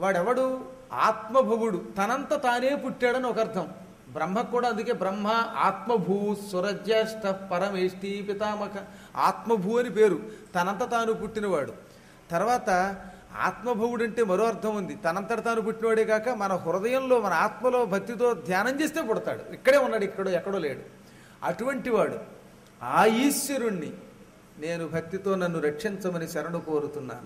వాడెవడు ఆత్మభవుడు తనంత తానే పుట్టాడని ఒక అర్థం బ్రహ్మకు కూడా అందుకే బ్రహ్మ ఆత్మభూ సురజ్యేష్ఠ పరమేష్టి పితామక ఆత్మభూ అని పేరు తనంత తాను పుట్టినవాడు తర్వాత ఆత్మభవుడు అంటే మరో అర్థం ఉంది తనంతట తాను పుట్టినవాడే కాక మన హృదయంలో మన ఆత్మలో భక్తితో ధ్యానం చేస్తే పుడతాడు ఇక్కడే ఉన్నాడు ఇక్కడో ఎక్కడో లేడు అటువంటి వాడు ఆ ఈశ్వరుణ్ణి నేను భక్తితో నన్ను రక్షించమని శరణు కోరుతున్నాను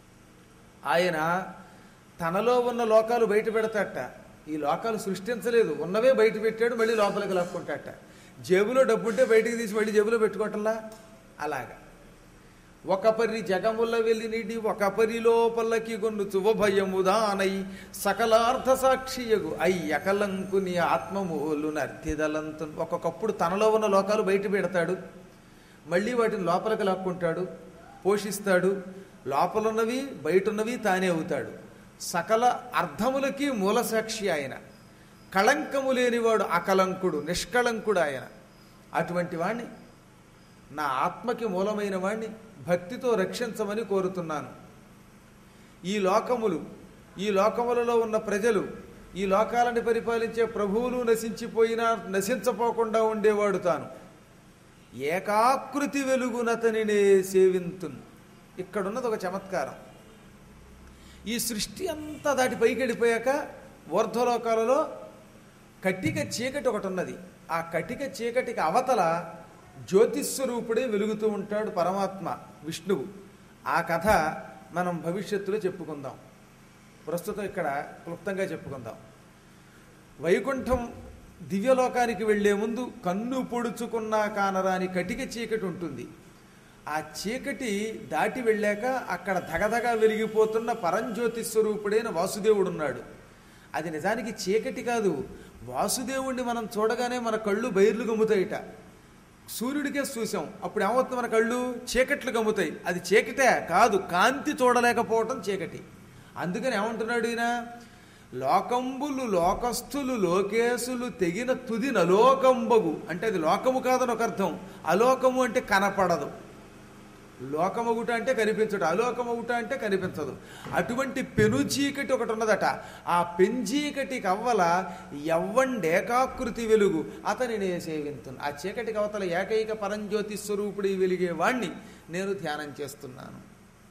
ఆయన తనలో ఉన్న లోకాలు బయట పెడతాట ఈ లోకాలు సృష్టించలేదు ఉన్నవే బయట పెట్టాడు మళ్ళీ లోపలికి లాక్కుంటాట జేబులో డబ్బుంటే బయటికి తీసి మళ్ళీ జేబులో పెట్టుకోవటంలా అలాగా ఒక పరి జగముల వెళ్ళినిడి ఒక పరి లోపలకి కొన్ను చువభయముదానై సకలార్థ సాక్షియగు అయ్యకలంకుని ఆత్మమూలు నర్తిదలంతు ఒక్కొక్కప్పుడు తనలో ఉన్న లోకాలు బయట పెడతాడు మళ్ళీ వాటిని లోపలికి లాక్కుంటాడు పోషిస్తాడు లోపలున్నవి బయటున్నవి తానే అవుతాడు సకల అర్థములకి మూలసాక్షి ఆయన కళంకము లేనివాడు అకలంకుడు నిష్కళంకుడు ఆయన అటువంటి వాణ్ణి నా ఆత్మకి మూలమైన వాణ్ణి భక్తితో రక్షించమని కోరుతున్నాను ఈ లోకములు ఈ లోకములలో ఉన్న ప్రజలు ఈ లోకాలను పరిపాలించే ప్రభువులు నశించిపోయినా నశించపోకుండా ఉండేవాడు తాను ఏకాకృతి వెలుగునతనినే సేవింతున్ ఇక్కడున్నది ఒక చమత్కారం ఈ సృష్టి అంతా దాటి పైకి వెళ్ళిపోయాక ఊర్ధ్వలోకాలలో కటిక చీకటి ఒకటి ఉన్నది ఆ కటిక చీకటికి అవతల జ్యోతిస్వరూపుడే వెలుగుతూ ఉంటాడు పరమాత్మ విష్ణువు ఆ కథ మనం భవిష్యత్తులో చెప్పుకుందాం ప్రస్తుతం ఇక్కడ క్లుప్తంగా చెప్పుకుందాం వైకుంఠం దివ్యలోకానికి వెళ్లే ముందు కన్ను పొడుచుకున్నా కానరాని కటిక చీకటి ఉంటుంది ఆ చీకటి దాటి వెళ్ళాక అక్కడ ధగధగ వెలిగిపోతున్న పరంజ్యోతి స్వరూపుడైన వాసుదేవుడు ఉన్నాడు అది నిజానికి చీకటి కాదు వాసుదేవుణ్ణి మనం చూడగానే మన కళ్ళు బైర్లు గమ్ముతాయిట సూర్యుడికే చూసాం అప్పుడు ఏమవుతుంది మన కళ్ళు చీకట్లు గమ్ముతాయి అది చీకటే కాదు కాంతి చూడలేకపోవటం చీకటి అందుకని ఏమంటున్నాడు ఈయన లోకంబులు లోకస్థులు లోకేశులు తెగిన తుది నలోకంబగు అంటే అది లోకము కాదని ఒక అర్థం అలోకము అంటే కనపడదు లోకమగుట అంటే కనిపించడు అలోకమగుట అంటే కనిపించదు అటువంటి పెను చీకటి ఒకటి ఉన్నదట ఆ పెంచీకటి కవ్వల ఎవ్వండేకాకృతి వెలుగు అతనినే సేవింతును ఆ చీకటి కవతల ఏకైక పరంజ్యోతి స్వరూపుడి వెలిగే వాణ్ణి నేను ధ్యానం చేస్తున్నాను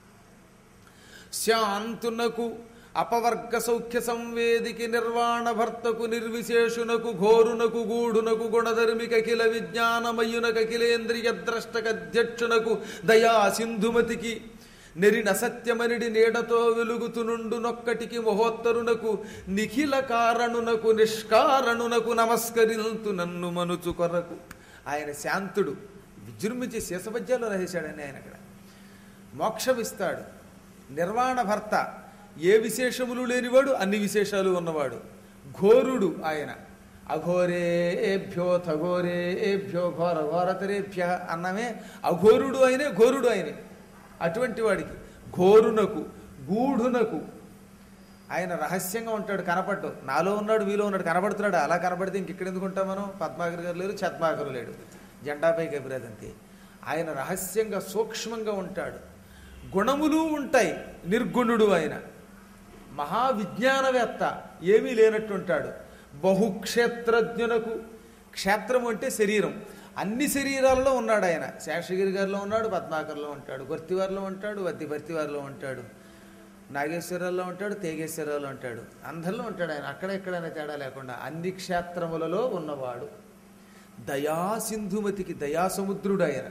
శాంతునకు అపవర్గ సౌఖ్య సంవేదికి నిర్వాణ భర్తకు నిర్విశేషునకు ఘోరునకు గూఢునకు గుణధర్మిక కిల విజ్ఞానమయునక కిలేంద్రియ ద్రష్టకధ్యక్షునకు దయా సింధుమతికి నెరిన సత్యమనిడి నీడతో వెలుగుతునుండు నొక్కటికి మహోత్తరునకు నిఖిల కారణునకు నిష్కారణునకు నమస్కరింతు నన్ను మనుచు కొరకు ఆయన శాంతుడు విజృంభించి శేషపద్యాలు రహేశాడని ఆయన అక్కడ మోక్షమిస్తాడు నిర్వాణ భర్త ఏ విశేషములు లేనివాడు అన్ని విశేషాలు ఉన్నవాడు ఘోరుడు ఆయన అఘోరేభ్యో తఘోరేభ్యో ఘోర ఘోరతరేభ్య అన్నమే అఘోరుడు అయినే ఘోరుడు అయినే అటువంటి వాడికి ఘోరునకు గూఢునకు ఆయన రహస్యంగా ఉంటాడు కనపడ్డు నాలో ఉన్నాడు మీలో ఉన్నాడు కనబడుతున్నాడు అలా కనబడితే ఇంకెక్కడ ఎందుకు ఉంటాం మనం పద్మాకర్ గారు లేరు చత్మాకరు లేడు జెండాపై కబిరాజ్ అంతే ఆయన రహస్యంగా సూక్ష్మంగా ఉంటాడు గుణములు ఉంటాయి నిర్గుణుడు ఆయన మహావిజ్ఞానవేత్త ఏమీ లేనట్టు ఉంటాడు బహుక్షేత్రజ్ఞునకు క్షేత్రం అంటే శరీరం అన్ని శరీరాల్లో ఉన్నాడు ఆయన శేషగిరి గారిలో ఉన్నాడు పద్మాకర్లో ఉంటాడు గొర్తివారిలో ఉంటాడు వద్ది భర్తివారిలో ఉంటాడు నాగేశ్వరాల్లో ఉంటాడు తేగేశ్వరాల్లో ఉంటాడు అందరిలో ఉంటాడు ఆయన అక్కడ ఎక్కడైనా తేడా లేకుండా అన్ని క్షేత్రములలో ఉన్నవాడు దయా సింధుమతికి దయాసముద్రుడు ఆయన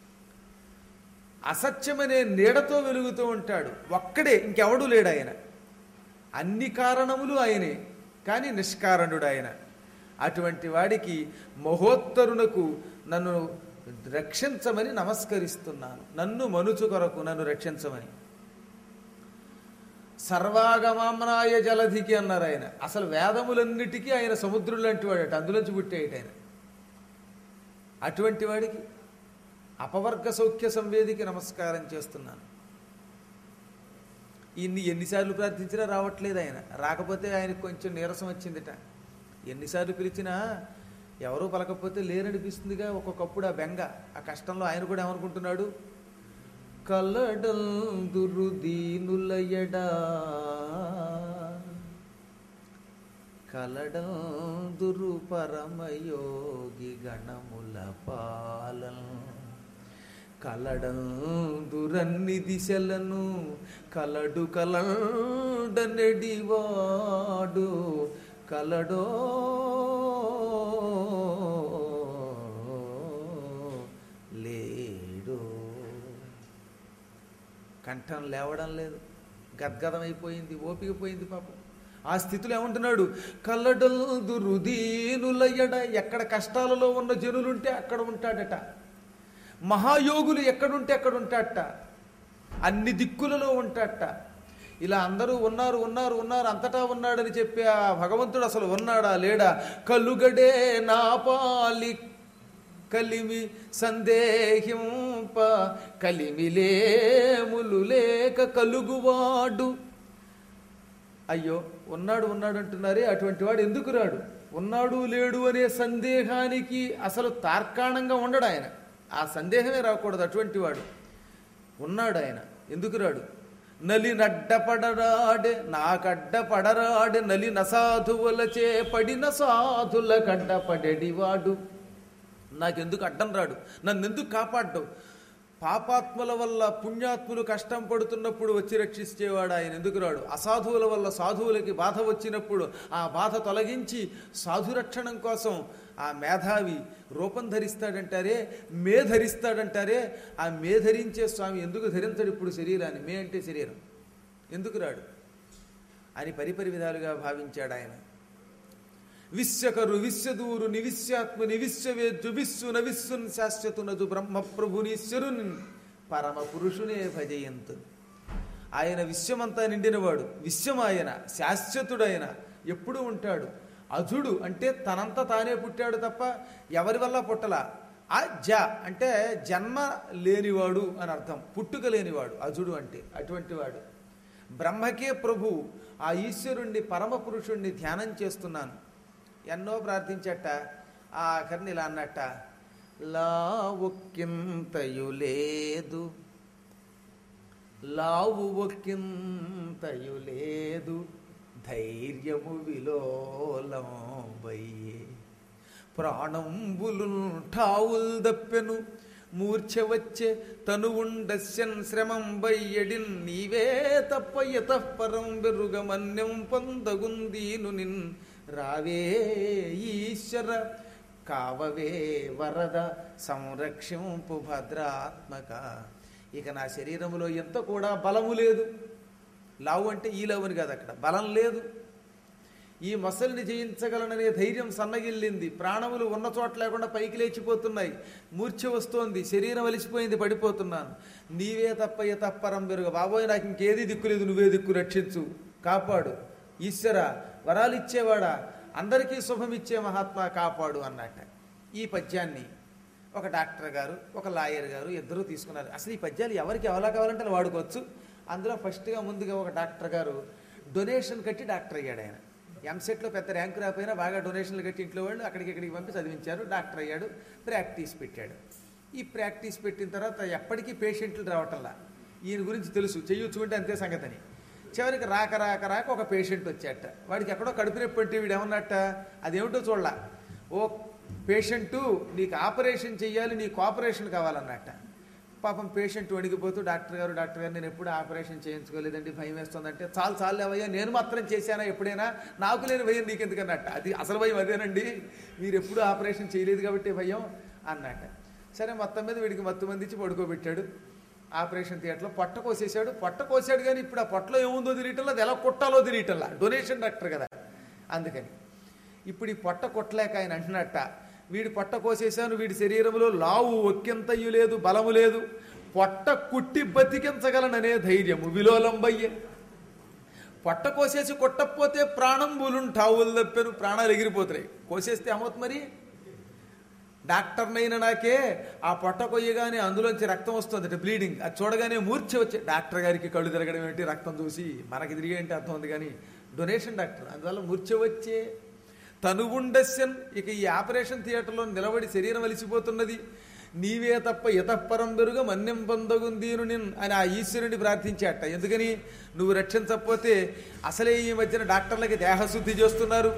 అసత్యమనే నీడతో వెలుగుతూ ఉంటాడు ఒక్కడే ఇంకెవడూ లేడు ఆయన అన్ని కారణములు ఆయనే కానీ నిష్కారణుడు ఆయన అటువంటి వాడికి మహోత్తరునకు నన్ను రక్షించమని నమస్కరిస్తున్నాను నన్ను మనుచు కొరకు నన్ను రక్షించమని సర్వాగమామ్నాయ జలధికి అన్నారు ఆయన అసలు వేదములన్నిటికీ ఆయన సముద్రుడు లాంటి వాడట అందులోంచి పుట్టేయట ఆయన అటువంటి వాడికి అపవర్గ సౌఖ్య సంవేదికి నమస్కారం చేస్తున్నాను ఇన్ని ఎన్నిసార్లు ప్రార్థించినా రావట్లేదు ఆయన రాకపోతే ఆయనకు కొంచెం నీరసం వచ్చిందిట ఎన్నిసార్లు పిలిచినా ఎవరూ పలకపోతే లేరనిపిస్తుందిగా ఒక్కొక్కప్పుడు ఆ బెంగ ఆ కష్టంలో ఆయన కూడా ఏమనుకుంటున్నాడు కలడందురు దీనులయడా కలడందురు పరమయోగి గణముల పాలన కలడందురన్ని దిశలను కలడు కలండనెడివాడు కలడో లేడో కంఠం లేవడం లేదు గద్గదమైపోయింది ఓపిక పోయింది పాపం ఆ స్థితిలో ఏమంటున్నాడు కల్లడల్దురు దీనులయ్యడ ఎక్కడ కష్టాలలో ఉన్న జనులుంటే అక్కడ ఉంటాడట మహాయోగులు ఎక్కడుంటే అక్కడ ఉంటాడట అన్ని దిక్కులలో ఉంటాడట ఇలా అందరూ ఉన్నారు ఉన్నారు ఉన్నారు అంతటా ఉన్నాడని చెప్పి ఆ భగవంతుడు అసలు ఉన్నాడా లేడా కలుగడే నా పాలి కలిమి సందేహింప కలిమిలేములు లేక కలుగువాడు అయ్యో ఉన్నాడు ఉన్నాడు అంటున్నారే అటువంటి వాడు ఎందుకు రాడు ఉన్నాడు లేడు అనే సందేహానికి అసలు తార్కాణంగా ఉండడు ఆయన ఆ సందేహమే రాకూడదు అటువంటి వాడు ఉన్నాడు ఆయన ఎందుకు రాడు నలి నడ్డపడరాడే నాకడ్డపడరాడే నలి నసాధువులచే పడిన సాధుల కడ్డపడెడివాడు నాకెందుకు అడ్డం రాడు నన్ను ఎందుకు కాపాడ్డావు పాపాత్ముల వల్ల పుణ్యాత్ములు కష్టం పడుతున్నప్పుడు వచ్చి రక్షించేవాడు ఆయన ఎందుకు రాడు అసాధువుల వల్ల సాధువులకి బాధ వచ్చినప్పుడు ఆ బాధ తొలగించి సాధురక్షణం కోసం ఆ మేధావి రూపం ధరిస్తాడంటారే మే ధరిస్తాడంటారే ఆ మే ధరించే స్వామి ఎందుకు ధరించడు ఇప్పుడు శరీరాన్ని మే అంటే శరీరం ఎందుకు రాడు అని పరిపరి విధాలుగా భావించాడు ఆయన విశ్వకరు విశ్వదూరు నివిశ్యాత్మ నివిశ్వవేద్యు విశ్వ నవిశ్వన్ శాశ్వతునదు బ్రహ్మ ప్రభునీశ్వరుని పరమ పురుషునే భజయంతు ఆయన విశ్వమంతా నిండినవాడు విశ్వం ఆయన శాశ్వతుడైన ఎప్పుడూ ఉంటాడు అజుడు అంటే తనంత తానే పుట్టాడు తప్ప ఎవరి వల్ల పుట్టలా ఆ జ అంటే జన్మ లేనివాడు అని అర్థం పుట్టుక లేనివాడు అజుడు అంటే అటువంటి వాడు బ్రహ్మకే ప్రభు ఆ ఈశ్వరుణ్ణి పరమ పురుషుణ్ణి ధ్యానం చేస్తున్నాను ఎన్నో ప్రార్థించట ఆ ఆఖరిని ఇలా అన్నట్ట లావు ఒక్కింతయు లేదు లావు ఒక్కింతయు లేదు ధైర్యము విలోలం వయ్యే ప్రాణంబులు ఠావుల్ దప్పెను మూర్ఛ వచ్చే తను ఉండస్యన్ శ్రమం బయ్యడిన్ నీవే తప్ప యతఃపరం వెరుగమన్యం పొందగుందీను నిన్ రావే ఈశ్వర కావవే వరద సంరక్షింపు భద్రాత్మక ఇక నా శరీరములో ఎంత కూడా బలము లేదు లావు అంటే ఈ లావు అని కాదు అక్కడ బలం లేదు ఈ మొసలిని జయించగలననే ధైర్యం సన్నగిల్లింది ప్రాణములు ఉన్న చోట లేకుండా పైకి లేచిపోతున్నాయి మూర్ఛ వస్తోంది శరీరం అలిసిపోయింది పడిపోతున్నాను నీవే తప్ప ఏ తప్పరం పెరుగు బాబోయ్ నాకు ఇంకేది దిక్కు లేదు నువ్వే దిక్కు రక్షించు కాపాడు ఈశ్వర వరాలు ఇచ్చేవాడా అందరికీ శుభం ఇచ్చే మహాత్మా కాపాడు అన్నట్ట ఈ పద్యాన్ని ఒక డాక్టర్ గారు ఒక లాయర్ గారు ఇద్దరూ తీసుకున్నారు అసలు ఈ పద్యాలు ఎవరికి ఎవలా కావాలంటే అలా వాడుకోవచ్చు అందులో ఫస్ట్గా ముందుగా ఒక డాక్టర్ గారు డొనేషన్ కట్టి డాక్టర్ అయ్యాడు ఆయన ఎంసెట్లో పెద్ద ర్యాంకు రాకపోయినా బాగా డొనేషన్లు కట్టి ఇంట్లో వాళ్ళు అక్కడికి ఇక్కడికి పంపి చదివించారు డాక్టర్ అయ్యాడు ప్రాక్టీస్ పెట్టాడు ఈ ప్రాక్టీస్ పెట్టిన తర్వాత ఎప్పటికీ పేషెంట్లు రావటంలా ఈయన గురించి తెలుసు చెయ్యొచ్చుకుంటే అంతే సంగతని చివరికి రాక రాక రాక ఒక పేషెంట్ వచ్చాట వాడికి ఎక్కడో కడుపు నొప్పి అంటే వీడు ఏమన్నట్ట అదేమిటో చూడలా ఓ పేషెంటు నీకు ఆపరేషన్ చెయ్యాలి నీకు ఆపరేషన్ కావాలన్నట్ట పాపం పేషెంట్ వణికిపోతూ డాక్టర్ గారు డాక్టర్ గారు నేను ఎప్పుడు ఆపరేషన్ చేయించుకోలేదండి భయం వేస్తుందంటే చాలు చాలు అవయ్యా నేను మాత్రం చేశానా ఎప్పుడైనా నాకు లేని భయం నీకెందుకన్నట్ట అది అసలు భయం అదేనండి మీరు ఎప్పుడు ఆపరేషన్ చేయలేదు కాబట్టి భయం అన్నట్ట సరే మొత్తం మీద వీడికి మత్తు మందించి పడుకోబెట్టాడు ఆపరేషన్ థియేటర్లో పొట్ట కోసేశాడు పొట్ట కోసాడు కానీ ఇప్పుడు ఆ పొట్టలో ఏముందో తిరియటంలో అది ఎలా కొట్టాలో తిరియటంలా డొనేషన్ డాక్టర్ కదా అందుకని ఇప్పుడు ఈ పొట్ట కొట్టలేక ఆయన అంటున్నట్ట వీడి పొట్ట కోసేశాను వీడి శరీరంలో లావు ఒక్కింతయ్యు లేదు బలము లేదు పొట్ట కుట్టి బతికించగలననే ధైర్యము విలోలంబయ్యే పొట్ట కోసేసి కొట్టకపోతే ప్రాణం బులుంటావులు తప్పాను ప్రాణాలు ఎగిరిపోతున్నాయి కోసేస్తే ఏమవుతుంది మరి డాక్టర్నైనా నాకే ఆ పొట్ట కొయ్యగానే అందులోంచి రక్తం వస్తుంది బ్లీడింగ్ అది చూడగానే మూర్ఛ వచ్చే డాక్టర్ గారికి కళ్ళు తిరగడం ఏంటి రక్తం చూసి మనకి తిరిగి ఏంటి అర్థం ఉంది కానీ డొనేషన్ డాక్టర్ అందువల్ల మూర్ఛ వచ్చే తనుగుండస్యన్ ఇక ఈ ఆపరేషన్ థియేటర్లో నిలబడి శరీరం అలిసిపోతున్నది నీవే తప్ప ఇతఃపరం బెరుగ మన్యం పొందగుందీను నిన్ అని ఆ ఈశ్వరుని ప్రార్థించాట ఎందుకని నువ్వు రక్షించకపోతే అసలే ఈ మధ్యన డాక్టర్లకి దేహశుద్ధి చేస్తున్నారు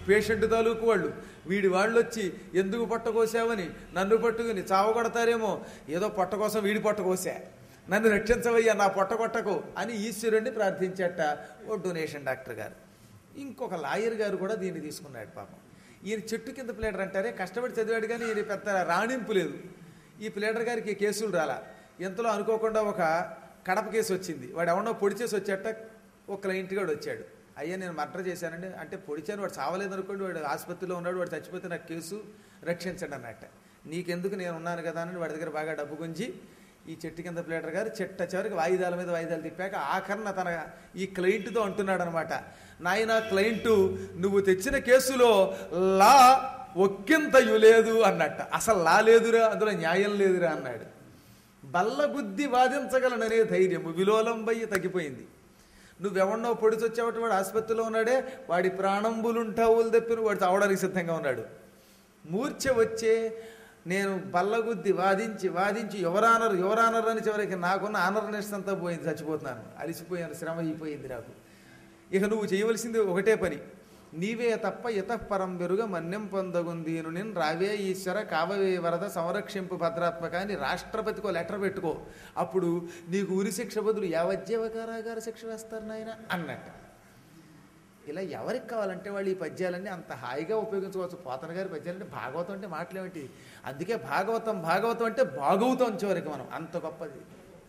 పేషెంట్ తాలూకు వాళ్ళు వీడి వాళ్ళు వచ్చి ఎందుకు పొట్ట కోసావని నన్ను పట్టుకుని చావగొడతారేమో ఏదో పొట్ట కోసం వీడి పొట్ట కోసా నన్ను రక్షించవయ్యా నా పొట్ట కొట్టకు అని ఈశ్వరుణ్ణి ప్రార్థించట ఓ డొనేషన్ డాక్టర్ గారు ఇంకొక లాయర్ గారు కూడా దీన్ని తీసుకున్నాడు పాపం ఈయన చెట్టు కింద ప్లేటర్ అంటారే కష్టపడి చదివాడు కానీ ఈయన పెద్ద రాణింపు లేదు ఈ ప్లేటర్ గారికి కేసులు రాలా ఎంతలో అనుకోకుండా ఒక కడప కేసు వచ్చింది వాడు ఎవడో పొడి చేసి వచ్చాట ఒక క్లయింట్ గాడు వచ్చాడు అయ్యా నేను మర్డర్ చేశానండి అంటే పొడిచాను వాడు చావలేదు అనుకోండి వాడు ఆసుపత్రిలో ఉన్నాడు వాడు చచ్చిపోతే నాకు కేసు రక్షించండి అన్నట్ట నీకెందుకు నేను ఉన్నాను కదా అని వాడి దగ్గర బాగా డబ్బు గుంజి ఈ చెట్టు కింద ప్లేటర్ గారు చెట్ట చివరికి వాయిదాల మీద వాయిదాలు తిప్పాక ఆఖరణ తన ఈ క్లయింట్తో అంటున్నాడు అనమాట నాయన క్లయింట్ నువ్వు తెచ్చిన కేసులో లా ఒక్కింతయు లేదు అన్నట్ట అసలు లా లేదురా అందులో న్యాయం లేదురా అన్నాడు బల్లగుద్ది వాదించగలననే ధైర్యము విలోలంబయ్యి తగ్గిపోయింది నువ్వెవన్నో పొడిచొచ్చావటి వాడు ఆసుపత్రిలో ఉన్నాడే వాడి ప్రాణంబులుంటావులు తప్పిన వాడు చావడానికి సిద్ధంగా ఉన్నాడు మూర్ఛ వచ్చే నేను బల్లగుద్ది వాదించి వాదించి ఎవరానరు ఎవరానరు అని చివరికి నాకున్న ఆనర్నెస్ అంతా పోయింది చచ్చిపోతున్నాను అలిసిపోయాను శ్రమ అయిపోయింది నాకు ఇక నువ్వు చేయవలసింది ఒకటే పని నీవే తప్ప ఇతఃపరం వెరుగ మన్యం పొందగుందీను నేను రావే ఈశ్వర కావవే వరద సంరక్షింపు భద్రాత్మక అని రాష్ట్రపతికో లెటర్ పెట్టుకో అప్పుడు నీకు ఉరి శిక్ష బదులు యావజ్జీవ కారాగార శిక్ష వేస్తారు నాయన అన్నట్టు ఇలా ఎవరికి కావాలంటే వాళ్ళు ఈ పద్యాలన్నీ అంత హాయిగా ఉపయోగించుకోవచ్చు పోతన గారి పద్యాలంటే భాగవతం అంటే మాటలేమిటి అందుకే భాగవతం భాగవతం అంటే భాగవతం చివరికి మనం అంత గొప్పది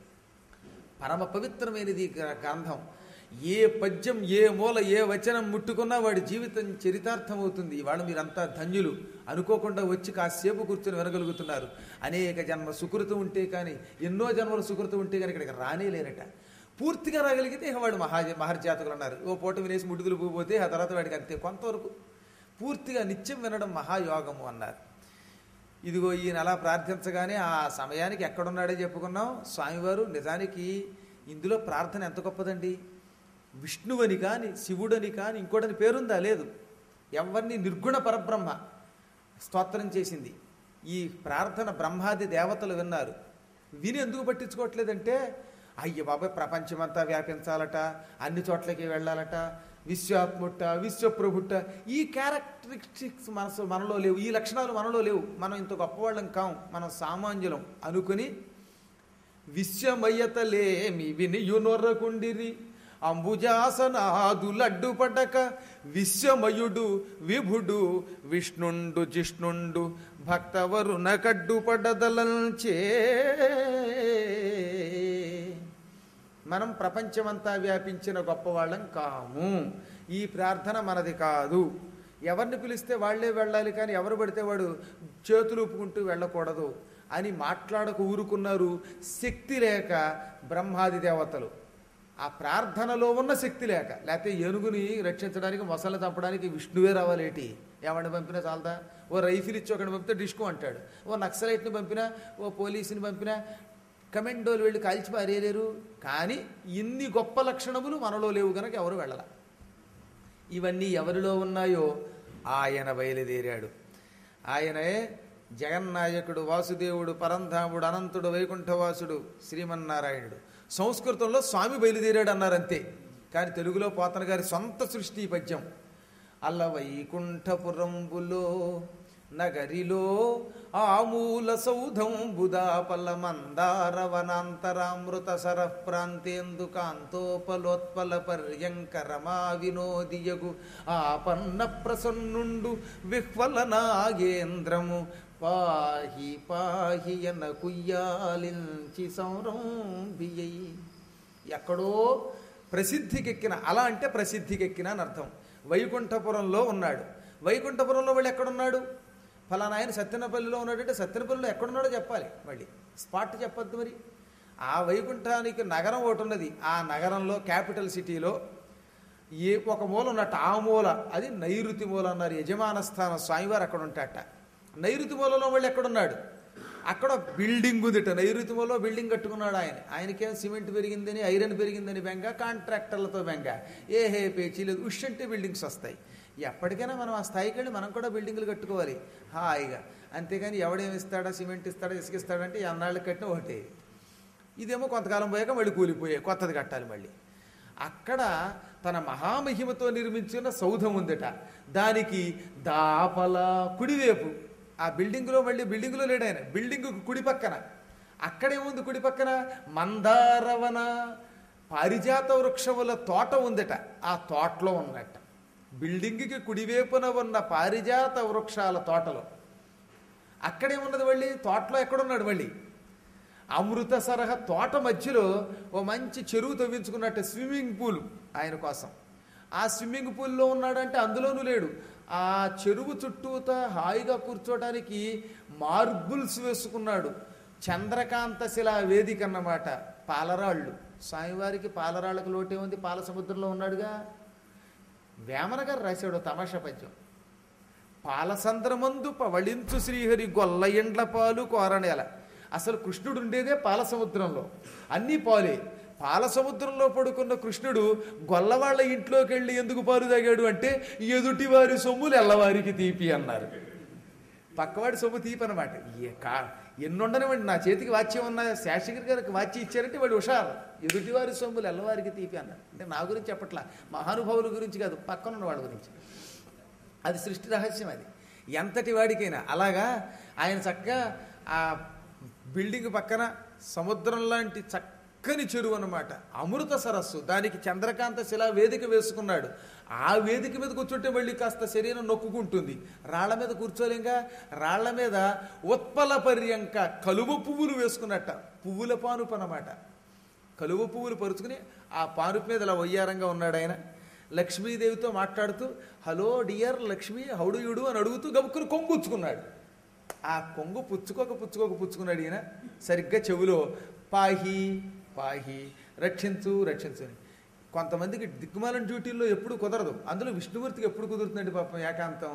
పరమ పవిత్రమైనది ఈ గ్ర- గ్రంథం ఏ పద్యం ఏ మూల ఏ వచనం ముట్టుకున్నా వాడి జీవితం చరితార్థం అవుతుంది ఇవాళ మీరంతా ధన్యులు అనుకోకుండా వచ్చి కాసేపు కూర్చొని వినగలుగుతున్నారు అనేక జన్మ సుకృతం ఉంటే కానీ ఎన్నో జన్మల సుకృతం ఉంటే కానీ ఇక్కడికి రానే లేరట పూర్తిగా రాగలిగితే ఇక వాడు మహా మహర్జాతకులు అన్నారు ఓ పూట వినేసి ముడుగులు పోతే ఆ తర్వాత వాడికి అంతే కొంతవరకు పూర్తిగా నిత్యం వినడం మహాయోగము అన్నారు ఇదిగో ఈయన అలా ప్రార్థించగానే ఆ సమయానికి ఎక్కడున్నాడో చెప్పుకున్నాం స్వామివారు నిజానికి ఇందులో ప్రార్థన ఎంత గొప్పదండి విష్ణువని కానీ శివుడని కానీ ఇంకోటని పేరుందా లేదు ఎవరిని నిర్గుణ పరబ్రహ్మ స్తోత్రం చేసింది ఈ ప్రార్థన బ్రహ్మాది దేవతలు విన్నారు విని ఎందుకు పట్టించుకోవట్లేదంటే అయ్య బాబాయ్ ప్రపంచమంతా వ్యాపించాలట అన్ని చోట్లకి వెళ్ళాలట విశ్వాత్ముట్ట విశ్వప్రభుట్ట ఈ క్యారెక్టరిస్టిక్స్ మనసు మనలో లేవు ఈ లక్షణాలు మనలో లేవు మనం ఇంత గొప్పవాళ్ళం కాం మనం సామాన్యులం అనుకుని విశ్వమయ్యతలేమి వినియునొర్రకుండిరి అంబుజాసనాదులడ్డుపడక విశ్వమయుడు విభుడు విష్ణుండు జిష్ణుండు భక్తవరుణ కడ్డుపడదలంచే మనం ప్రపంచమంతా వ్యాపించిన గొప్పవాళ్ళం కాము ఈ ప్రార్థన మనది కాదు ఎవరిని పిలిస్తే వాళ్ళే వెళ్ళాలి కానీ ఎవరు పడితే వాడు చేతులు ఊపుకుంటూ వెళ్ళకూడదు అని మాట్లాడక ఊరుకున్నారు శక్తి లేక బ్రహ్మాది దేవతలు ఆ ప్రార్థనలో ఉన్న శక్తి లేక లేకపోతే ఏనుగుని రక్షించడానికి మొసలు చంపడానికి విష్ణువే రావాలేటి ఎవరిని పంపినా చాలదా ఓ రైఫిల్ ఇచ్చి ఒకడిని పంపితే డిస్కో అంటాడు ఓ నక్సలైట్ని పంపినా ఓ పోలీసుని పంపినా కమెండోలు వెళ్ళి కాల్చి పారేలేరు కానీ ఇన్ని గొప్ప లక్షణములు మనలో లేవు కనుక ఎవరు వెళ్ళాల ఇవన్నీ ఎవరిలో ఉన్నాయో ఆయన బయలుదేరాడు ఆయనే జగన్నాయకుడు వాసుదేవుడు పరంధాముడు అనంతుడు వైకుంఠవాసుడు శ్రీమన్నారాయణుడు సంస్కృతంలో స్వామి బయలుదేరాడు అన్నారంతే కానీ తెలుగులో పోతన గారి సొంత సృష్టి ఈ పద్యం అల్ల వైకుంఠపురంబులో నగరిలో ఆమూల సౌధం బుదాపల మందార వనాంతరామృత సర ప్రాంతేందు కాంతోపలోత్పల పర్యంక రమా వినోదియగు ఆపన్న ప్రసన్నుండు విహ్వల నాగేంద్రము పాహి పాహి ఎన కుయ్యాలించి సంరంభియై ఎక్కడో ప్రసిద్ధికెక్కిన అలా అంటే ప్రసిద్ధికెక్కిన అని అర్థం వైకుంఠపురంలో ఉన్నాడు వైకుంఠపురంలో వాళ్ళు ఎక్కడున్నాడు ఫలానా ఆయన సత్యనపల్లిలో ఉన్నాడంటే సత్యనపల్లిలో ఎక్కడున్నాడో చెప్పాలి మళ్ళీ స్పాట్ చెప్పొద్దు మరి ఆ వైకుంఠానికి నగరం ఒకటి ఉన్నది ఆ నగరంలో క్యాపిటల్ సిటీలో ఏ ఒక మూల ఉన్నట్టు ఆ మూల అది నైరుతి మూల అన్నారు యజమాన స్థానం స్వామివారు అక్కడ ఉంటాట నైరుతి మూలలో వాళ్ళు ఎక్కడున్నాడు అక్కడ బిల్డింగ్ ఉందిట నైరుతి మూలలో బిల్డింగ్ కట్టుకున్నాడు ఆయన ఆయనకేం సిమెంట్ పెరిగిందని ఐరన్ పెరిగిందని బెంగ కాంట్రాక్టర్లతో బెంగ ఏ హే పేచీ లేదు ఉష్ అంటే బిల్డింగ్స్ వస్తాయి ఎప్పటికైనా మనం ఆ స్థాయికి వెళ్ళి మనం కూడా బిల్డింగ్లు కట్టుకోవాలి హాయిగా అంతేగాని ఎవడేమి ఇస్తాడా సిమెంట్ ఇస్తాడా ఇసుక ఇస్తాడంటే ఎన్నాళ్ళు కట్టినా ఒకటే ఇదేమో కొంతకాలం పోయాక మళ్ళీ కూలిపోయాయి కొత్తది కట్టాలి మళ్ళీ అక్కడ తన మహామహిమతో నిర్మించిన సౌధం ఉందట దానికి దాపల కుడివైపు ఆ బిల్డింగ్లో మళ్ళీ బిల్డింగ్లో లేడు ఆయన బిల్డింగ్ కుడి పక్కన అక్కడేముంది కుడి పక్కన మందారవన పారిజాత వృక్షముల తోట ఉందట ఆ తోటలో ఉన్నట్ట బిల్డింగ్కి కుడివైపున ఉన్న పారిజాత వృక్షాల తోటలో అక్కడేమున్నది మళ్ళీ తోటలో ఎక్కడున్నాడు మళ్ళీ అమృత సరహ తోట మధ్యలో ఓ మంచి చెరువు తవ్వించుకున్నట్టు స్విమ్మింగ్ పూల్ ఆయన కోసం ఆ స్విమ్మింగ్ పూల్లో ఉన్నాడంటే అందులోనూ లేడు ఆ చెరువు చుట్టూతా హాయిగా కూర్చోడానికి మార్బుల్స్ వేసుకున్నాడు చంద్రకాంత శిలా వేదిక అన్నమాట పాలరాళ్ళు స్వామివారికి పాలరాళ్ళకు లోటే ఉంది పాల సముద్రంలో ఉన్నాడుగా వేమన గారు రాశాడు ఓ తమాషా పద్యం పాలసంద్రమందు పవళించు శ్రీహరి గొల్ల ఎండ్ల పాలు కోరనేల అసలు కృష్ణుడు ఉండేదే పాల సముద్రంలో అన్నీ పాలే పాల సముద్రంలో పడుకున్న కృష్ణుడు గొల్లవాళ్ళ ఇంట్లోకి వెళ్ళి ఎందుకు పాలు తాగాడు అంటే ఎదుటివారి సొమ్ములు ఎల్లవారికి తీపి అన్నారు పక్కవాడి సొమ్ము తీపి అనమాట ఏ కా ఎన్నుండనివ్వండి నా చేతికి వాచ్యం ఉన్న శాషగిరి గారికి వాచ్యం ఇచ్చారంటే వాడు హుషారు ఎదుటివారి సొమ్ములు ఎల్లవారికి తీపి అన్నారు అంటే నా గురించి చెప్పట్లా మహానుభావుల గురించి కాదు పక్కనున్న వాళ్ళ గురించి అది సృష్టి రహస్యం అది ఎంతటి వాడికైనా అలాగా ఆయన చక్కగా ఆ బిల్డింగ్ పక్కన సముద్రం లాంటి చక్కని చెరువు అనమాట అమృత సరస్సు దానికి చంద్రకాంత శిలా వేదిక వేసుకున్నాడు ఆ వేదిక మీద కూర్చుంటే మళ్ళీ కాస్త శరీరం నొక్కుకుంటుంది రాళ్ల మీద కూర్చోలేంగా రాళ్ల మీద ఉత్పల పర్యంక కలువ పువ్వులు వేసుకున్నట్ట పువ్వుల పానుపు అనమాట కలువ పువ్వులు పరుచుకుని ఆ పానుపు మీద ఇలా వయ్యారంగా ఉన్నాడు ఆయన లక్ష్మీదేవితో మాట్లాడుతూ hello dear Lakshmi how do you do అని అడుగుతూ గబుక్కుని కొంగుచ్చుకున్నాడు ఆ కొంగు పుచ్చుకోక పుచ్చుకోక పుచ్చుకున్నాడు ఈయన సరిగ్గా చెవిలో పాహి పాహి రక్షించు రక్షించు అని కొంతమందికి దిక్కుమాలం డ్యూటీల్లో ఎప్పుడు కుదరదు అందులో విష్ణుమూర్తికి ఎప్పుడు కుదురుతుందండి పాపం ఏకాంతం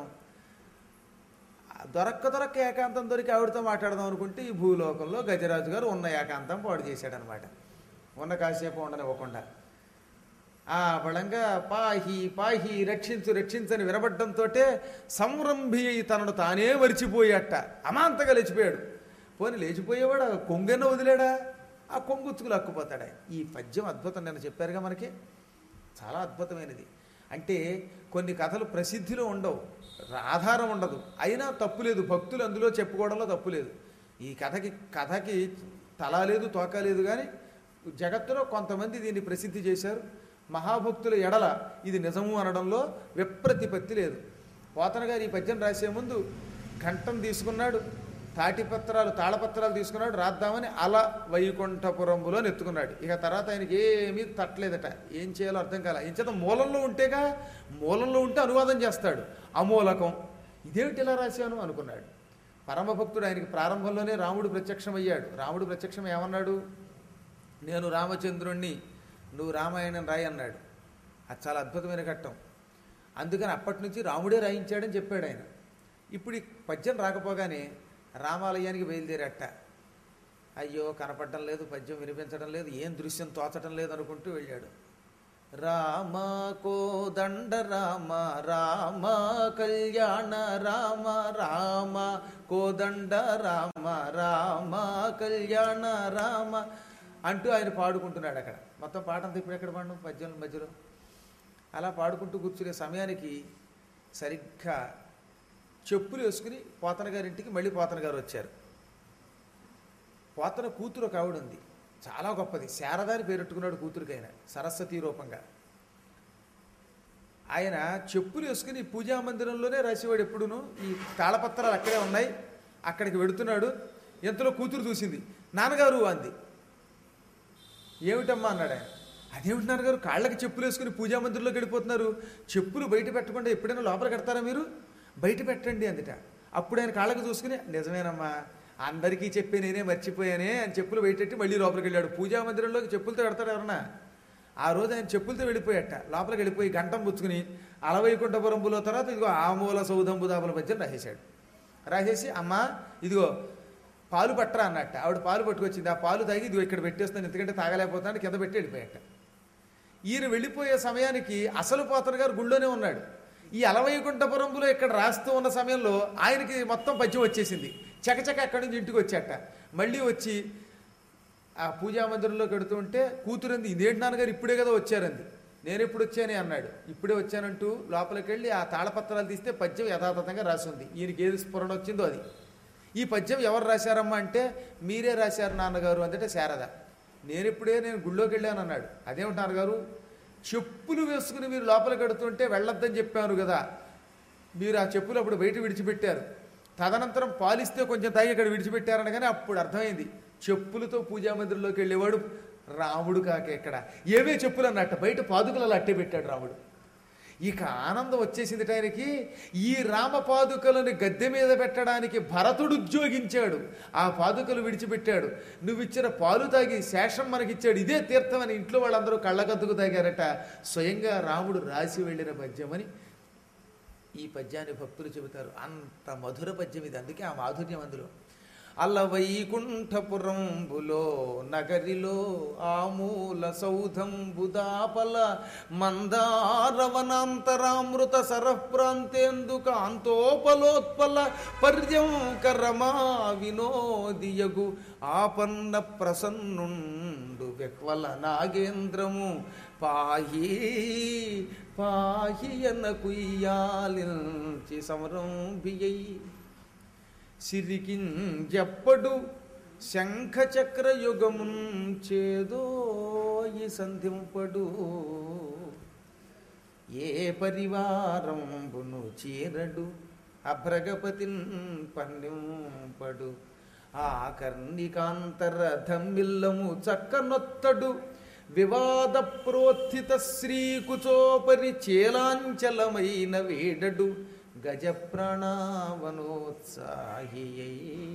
దొరక్క దొరక్క ఏకాంతం దొరికి ఆవిడతో మాట్లాడదాం అనుకుంటే ఈ భూలోకంలో గజరాజు గారు ఉన్న ఏకాంతం పాడు చేశాడనమాట ఉన్న కాసేపు ఉండనివ్వకుండా ఆ బలంగా పాహి పాహి రక్షించు రక్షించని వినబడ్డంతో సంరంభి అయి తనను తానే మరిచిపోయాట అమాంతగా లేచిపోయాడు పోని లేచిపోయేవాడు ఆ కొంగెన్న వదిలేడా ఆ కొంగుచ్చుకులు అక్కుపోతాడా ఈ పద్యం అద్భుతం నేను చెప్పారుగా మనకి చాలా అద్భుతమైనది అంటే కొన్ని కథలు ప్రసిద్ధిలో ఉండవు ఆధారం ఉండదు అయినా తప్పు లేదు భక్తులు అందులో చెప్పుకోవడంలో తప్పు లేదు ఈ కథకి కథకి తల లేదు తోక లేదు కానీ జగత్తులో కొంతమంది దీన్ని ప్రసిద్ధి చేశారు మహాభక్తుల ఎడల ఇది నిజము అనడంలో విప్రతిపత్తి లేదు పోతన గారు ఈ పద్యం రాసే ముందు ఘంటం తీసుకున్నాడు తాటిపత్రాలు తాళపత్రాలు తీసుకున్నాడు రాద్దామని అల వైకుంఠపురంలో నెత్తుకున్నాడు ఇక తర్వాత ఆయనకి ఏమీ తట్టలేదట ఏం చేయాలో అర్థం కాల ఏం చేత మూలంలో ఉంటేగా మూలంలో ఉంటే అనువాదం చేస్తాడు అమూలకం ఇదేమిటి ఇలా రాశాను అనుకున్నాడు పరమభక్తుడు ఆయనకి ప్రారంభంలోనే రాముడు ప్రత్యక్షమయ్యాడు రాముడు ప్రత్యక్షం ఏమన్నాడు నేను రామచంద్రుణ్ణి నువ్వు రామాయణం రాయి అన్నాడు అది చాలా అద్భుతమైన ఘట్టం అందుకని అప్పటి నుంచి రాముడే రాయించాడని చెప్పాడు ఆయన ఇప్పుడు ఈ పద్యం రాకపోగానే రామాలయానికి బయలుదేరట అయ్యో కనపడటం లేదు పద్యం వినిపించడం లేదు ఏం దృశ్యం తోచటం లేదు అనుకుంటూ వెళ్ళాడు రామ కోదండ రామ రామ కళ్యాణ రామ రామ కోదండ రామ రామ కళ్యాణ రామ అంటూ ఆయన పాడుకుంటున్నాడు అక్కడ మొత్తం పాట అంతా ఇప్పుడు ఎక్కడ పాడు పద్యం మధ్యలో అలా పాడుకుంటూ కూర్చునే సమయానికి సరిగ్గా చెప్పులు వేసుకుని పోతన గారింటికి మళ్ళీ పోతన గారు వచ్చారు పోతన కూతురు ఒక ఆవిడ ఉంది చాలా గొప్పది శారదాని పేరెట్టుకున్నాడు కూతురికైనా సరస్వతి రూపంగా ఆయన చెప్పులు వేసుకుని పూజా మందిరంలోనే రాసేవాడు ఎప్పుడును ఈ తాళపత్రాలు అక్కడే ఉన్నాయి అక్కడికి వెడుతున్నాడు ఎంతలో కూతురు చూసింది నాన్నగారు అంది ఏమిటమ్మా అన్నాడు ఆయన అదేమిటి నాన్నగారు కాళ్ళకి చెప్పులు వేసుకుని పూజా మందిరంలోకి వెళ్ళిపోతున్నారు చెప్పులు బయట పెట్టకుండా ఎప్పుడైనా లోపల కడతారా మీరు బయట పెట్టండి అందుట అప్పుడు ఆయన కాళ్ళకి చూసుకుని నిజమేనమ్మా అందరికీ చెప్పి నేనే మర్చిపోయానే అని చెప్పులు బయటెట్టి మళ్ళీ లోపలికి వెళ్ళాడు పూజా మందిరంలోకి చెప్పులతో పెడతాడు ఎవరన్నా ఆ రోజు ఆయన చెప్పులతో వెళ్ళిపోయట లోపలికి వెళ్ళిపోయి గంటం పుచ్చుకుని అలవైకుంఠపురంబులో తర్వాత ఇదిగో ఆమూల సౌదంబు దాపుల మధ్య రాసేశాడు రాసేసి అమ్మా ఇదిగో పాలు పట్టరా అన్నట్ట ఆవిడ పాలు పట్టుకొచ్చింది ఆ పాలు తాగి ఇదిగో ఇక్కడ పెట్టేస్తాను ఎందుకంటే తాగలేకపోతాను కింద పెట్టి వెళ్ళిపోయాట ఈయన వెళ్ళిపోయే సమయానికి అసలు పోతన గారు గుళ్ళోనే ఉన్నాడు ఈ అలవైకుంఠపురంలో ఇక్కడ రాస్తూ ఉన్న సమయంలో ఆయనకి మొత్తం పద్యం వచ్చేసింది చకచక అక్కడి నుంచి ఇంటికి వచ్చాట మళ్ళీ వచ్చి ఆ పూజా మందిరంలోకి వెడుతూ ఉంటే కూతురంది ఇదేంటి నాన్నగారు ఇప్పుడే కదా వచ్చారంది నేను ఎప్పుడు వచ్చానే అన్నాడు ఇప్పుడే వచ్చానంటూ లోపలికి వెళ్ళి ఆ తాళపత్రాలు తీస్తే పద్యం యథాతథంగా రాసి ఉంది ఈయనకి ఏది స్ఫురణ వచ్చిందో అది ఈ పద్యం ఎవరు రాశారమ్మా అంటే మీరే రాశారు నాన్నగారు అందుటే శారద నేను ఇప్పుడే నేను గుళ్ళోకి వెళ్ళాను అన్నాడు అదేమిటి నాన్నగారు చెప్పులు వేసుకుని మీరు లోపలికి వెడుతుంటే వెళ్ళొద్దని చెప్పాను కదా మీరు ఆ చెప్పులు అప్పుడు బయట విడిచిపెట్టారు తదనంతరం పాలిస్తే కొంచెం తాగి ఇక్కడ విడిచిపెట్టారనగానే అప్పుడు అర్థమైంది చెప్పులతో పూజా మందిరంలోకి వెళ్ళేవాడు రాముడు కాక ఎక్కడ ఏవే చెప్పులు అన్నట్ట బయట పాదుకలు అలా అట్టే పెట్టాడు రాముడు ఇక ఆనందం వచ్చేసింది ఆయనకి ఈ రామ పాదుకలను గద్దె మీద పెట్టడానికి భరతుడు ఉద్యోగించాడు ఆ పాదుకలు విడిచిపెట్టాడు నువ్వు ఇచ్చిన పాలు తాగి శేషం మనకిచ్చాడు ఇదే తీర్థం అని ఇంట్లో వాళ్ళందరూ కళ్ళగద్దుకు తాగారట స్వయంగా రాముడు రాసి వెళ్ళిన పద్యమని ఈ పద్యాన్ని భక్తులు చెబుతారు అంత మధుర పద్యం ఇది అందుకే ఆ మాధుర్యం అందులో అల్ల వైకుంఠపురంబులో నగరిలో ఆమూల సౌధం బుదాపల మందారవనాంతరామృత సరఃప్రాంతేందు కాంతోపలోత్పల పర్యంకరమా వినోదియగు ఆపన్న ప్రసన్నుండు విహ్వల నాగేంద్రము పాహి పాహి అన్న కుయ్యాలించి సమరంభియై సిరికింజప్పడు శంఖచక్ర యుగమున్ చేదోయి సంధింపడు ఏ పరివారంబును చీరడు అభ్రగపతిన్ పన్నింపడు ఆ కర్ణికాంతర ధమ్మిల్లము చక్కనొత్తడు వివాద ప్రోత్థిత శ్రీకుచోపరి చేలాంచలమైన వేడడు గజ ప్రాణావనోత్సాహియై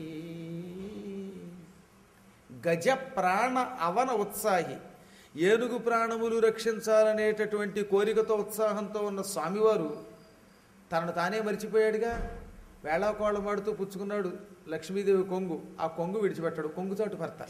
గజ ప్రాణ అవన ఉత్సాహి ఏనుగు ప్రాణములు రక్షించాలనేటటువంటి కోరికతో ఉత్సాహంతో ఉన్న స్వామివారు తనను తానే మర్చిపోయాడుగా వేళాకోళమాడుతూ పుచ్చుకున్నాడు లక్ష్మీదేవి కొంగు ఆ కొంగు విడిచిపెట్టాడు కొంగుచాటు భర్త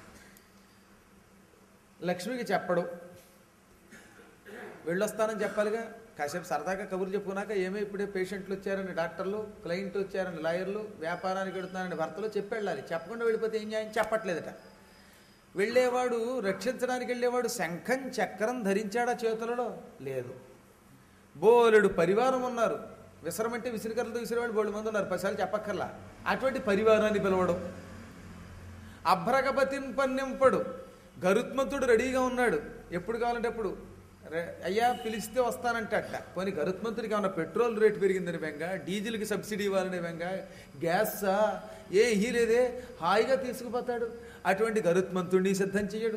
లక్ష్మికి చెప్పడు వెళ్ళొస్తానని చెప్పాలిగా కాసేపు సరదాగా కబుర్లు చెప్పుకున్నాక ఏమో ఇప్పుడే పేషెంట్లు వచ్చారని డాక్టర్లు క్లయింట్ వచ్చారని లాయర్లు వ్యాపారానికి వెళుతున్నారని భర్తలు చెప్పి వెళ్ళాలి చెప్పకుండా వెళ్ళిపోతే ఏం చేయం చెప్పట్లేదట వెళ్ళేవాడు రక్షించడానికి వెళ్ళేవాడు శంఖం చక్రం ధరించాడా చేతులలో లేదు బోలెడు పరివారం ఉన్నారు విసరమంటే విసిరికర్రలతో విసిరేవాడు బోడు మంది ఉన్నారు పసాలు చెప్పక్కర్లా అటువంటి పరివారాన్ని పిలవడం అభ్రగపతిని పన్నెంపడు గరుత్మంతుడు రెడీగా ఉన్నాడు ఎప్పుడు కావాలంటే అప్పుడు రే- అయ్యా పిలిస్తే వస్తానంటట పోనీ గరుత్మంతుడికి ఏమన్నా పెట్రోల్ రేటు పెరిగిందని బెంగ డీజిల్కి సబ్సిడీ ఇవ్వాలనే బెంగ గ్యాసా ఏ హీ లేదే హాయిగా తీసుకుపోతాడు అటువంటి గరుత్మంతుడిని సిద్ధం చేయడు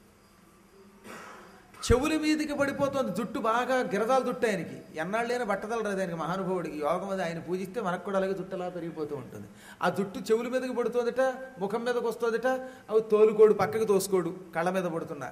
చెవుల మీదకి పడిపోతుంది జుట్టు బాగా గిరదాల జుట్టు ఆయనకి ఎన్నాళ్ళైనా బట్టదల రాదు ఆయనకి మహానుభావుడికి యోగం అది ఆయన పూజిస్తే మనకు కూడా అలాగే జుట్టు అలా పెరిగిపోతూ ఉంటుంది ఆ జుట్టు చెవుల మీదకి పడుతుందట ముఖం మీదకి వస్తుందట అవి తోలుకోడు పక్కకి తోసుకోడు కళ్ళ మీద పడుతున్నా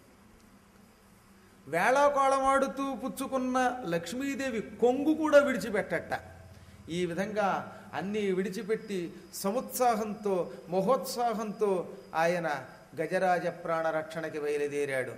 వేళాకోళమాడుతూ పుచ్చుకున్న లక్ష్మీదేవి కొంగు కూడా విడిచిపెట్టట ఈ విధంగా అన్నీ విడిచిపెట్టి సముత్సాహంతో మహోత్సాహంతో ఆయన గజరాజ ప్రాణ రక్షణకి బయలుదేరాడు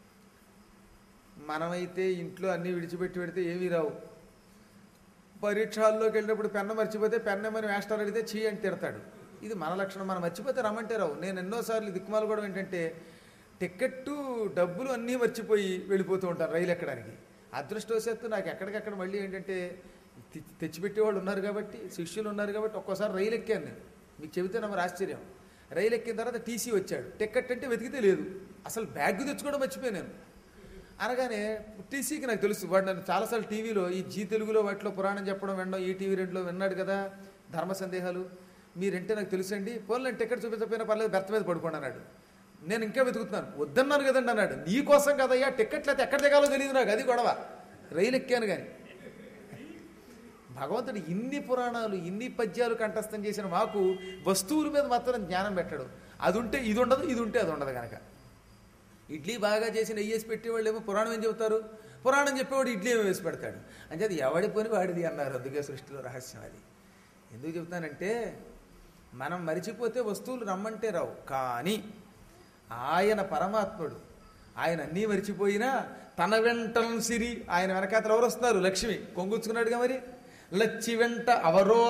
మనమైతే ఇంట్లో అన్నీ విడిచిపెట్టి పెడితే ఏమీ రావు పరీక్షల్లోకి వెళ్ళినప్పుడు పెన్న మర్చిపోతే పెన్నమని వేస్టాలు అడిగితే చీ అని తిడతాడు ఇది మన లక్షణం మనం మర్చిపోతే రమ్మంటే రావు నేను ఎన్నోసార్లు దిక్కుమాలు కూడా ఏంటంటే టికెట్టు డబ్బులు అన్నీ మర్చిపోయి వెళ్ళిపోతూ ఉంటాను రైలు ఎక్కడానికి అదృష్టవశాత్తు నాకు ఎక్కడికక్కడ మళ్ళీ ఏంటంటే తె- తెచ్చిపెట్టేవాళ్ళు ఉన్నారు కాబట్టి శిష్యులు ఉన్నారు కాబట్టి ఒక్కోసారి రైలు ఎక్కాను నేను మీకు చెబితే నమ్మరు ఆశ్చర్యం రైలు ఎక్కిన తర్వాత టీసీ వచ్చాడు టికెట్ అంటే వెతికితే లేదు అసలు బ్యాగ్ తెచ్చుకోవడం మర్చిపోయాను నేను అనగానే టీసీకి నాకు తెలుసు వాడు నన్ను చాలాసార్లు టీవీలో ఈ జీ తెలుగులో వాటిలో పురాణం చెప్పడం వినడం ఈ టీవీ రెండులో విన్నాడు కదా ధర్మ సందేహాలు మీరంటే నాకు తెలుసండి పోన్లే టికెట్ చూపించకపోయినా పర్లేదు బెర్త్ మీద పడుకోండి అన్నాడు నేను ఇంకా వెతుకుతున్నాను వద్దన్నాను కదండి అన్నాడు నీ కోసం కదయ్యా టికెట్లు అయితే ఎక్కడ దిగాలో తెలియదు నాకు అది గొడవ రైలు ఎక్కాను కానీ భగవంతుడు ఇన్ని పురాణాలు ఇన్ని పద్యాలు కంఠస్థం చేసిన మాకు వస్తువుల మీద మాత్రం జ్ఞానం పెట్టడు అది ఉంటే ఇది ఉండదు ఇది ఉంటే అది ఉండదు కనుక ఇడ్లీ బాగా చేసి నెయ్యి వేసి పెట్టేవాళ్ళు ఏమో పురాణం ఏం చెబుతారు పురాణం చెప్పేవాడు ఇడ్లీ ఏమో వేసి పెడతాడు అంటే అది ఎవడి పని వాడిది అన్నారు అందుకే సృష్టిలో రహస్యం అది ఎందుకు చెబుతానంటే మనం మరిచిపోతే వస్తువులు రమ్మంటే రావు కానీ ఆయన పరమాత్ముడు ఆయన అన్నీ మరిచిపోయినా తన వెంటం సిరి ఆయన వెనకాతలు ఎవరు వస్తున్నారు లక్ష్మి కొంగుచ్చుకున్నాడుగా మరి లచ్చి వెంట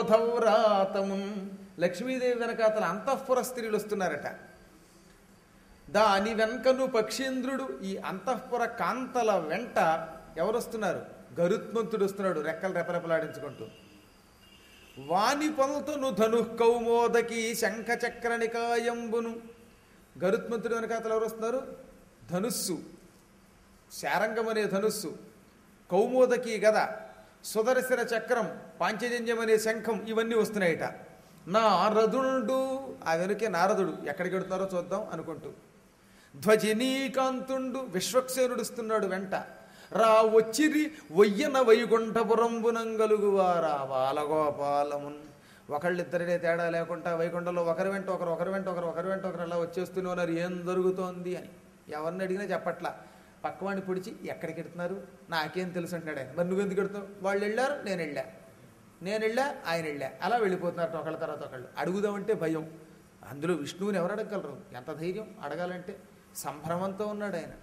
అవరోధవ్రాతమున్ లక్ష్మీదేవి వెనకాతల అంతఃపుర స్త్రీలు వస్తున్నారట దాని వెంకను పక్షీంద్రుడు ఈ అంతఃపుర కాంతల వెంట ఎవరు వస్తున్నారు గరుత్మంతుడు వస్తున్నాడు రెక్కలు రెపరెపలాడించుకుంటూ వాని పొలతను ధను కౌమోదకి శంఖ చక్ర నికాయంబును గరుత్మంతుడు వెనకాతలు ఎవరు వస్తున్నారు ధనుస్సు శారంగం అనే ధనుస్సు కౌమోదకి గద సుదర్శన చక్రం పాంచజన్యం అనే శంఖం ఇవన్నీ వస్తున్నాయట నారదుడు ఆ వెనుకే నారదుడు ఎక్కడికి వెడుతున్నారో చూద్దాం అనుకుంటూ ధ్వజినీకాంతుండు విశ్వక్సేనుడు వస్తున్నాడు వెంట రా వచ్చిరి వయ్యన వైకుంఠపురంబునంగలుగువారా బాలగోపాలమున్ ఒకళ్ళిద్దరినే తేడా లేకుండా వైకుంఠంలో ఒకరి వెంట ఒకరు ఒకరి వెంట ఒకరు ఒకరి వెంట ఒకరు అలా వచ్చేస్తూనే ఉన్నారు ఏం జరుగుతోంది అని ఎవరిని అడిగినా చెప్పట్లా పక్కవాడిని పొడిచి ఎక్కడికి వెళ్తున్నారు నాకేం తెలుసు అంటున్నాడు ఆయన మరి నువ్వెందుకు వెళ్తావు వాళ్ళు వెళ్ళారు నేను వెళ్ళా నేను వెళ్ళా ఆయన వెళ్ళా అలా వెళ్ళిపోతున్నారు ఒకళ్ళ తర్వాత ఒకళ్ళు అడుగుదామంటే భయం అందులో విష్ణువుని ఎవరు అడగగలరు ఎంత ధైర్యం అడగాలంటే సంభ్రమంతో ఉన్నాడు ఆయన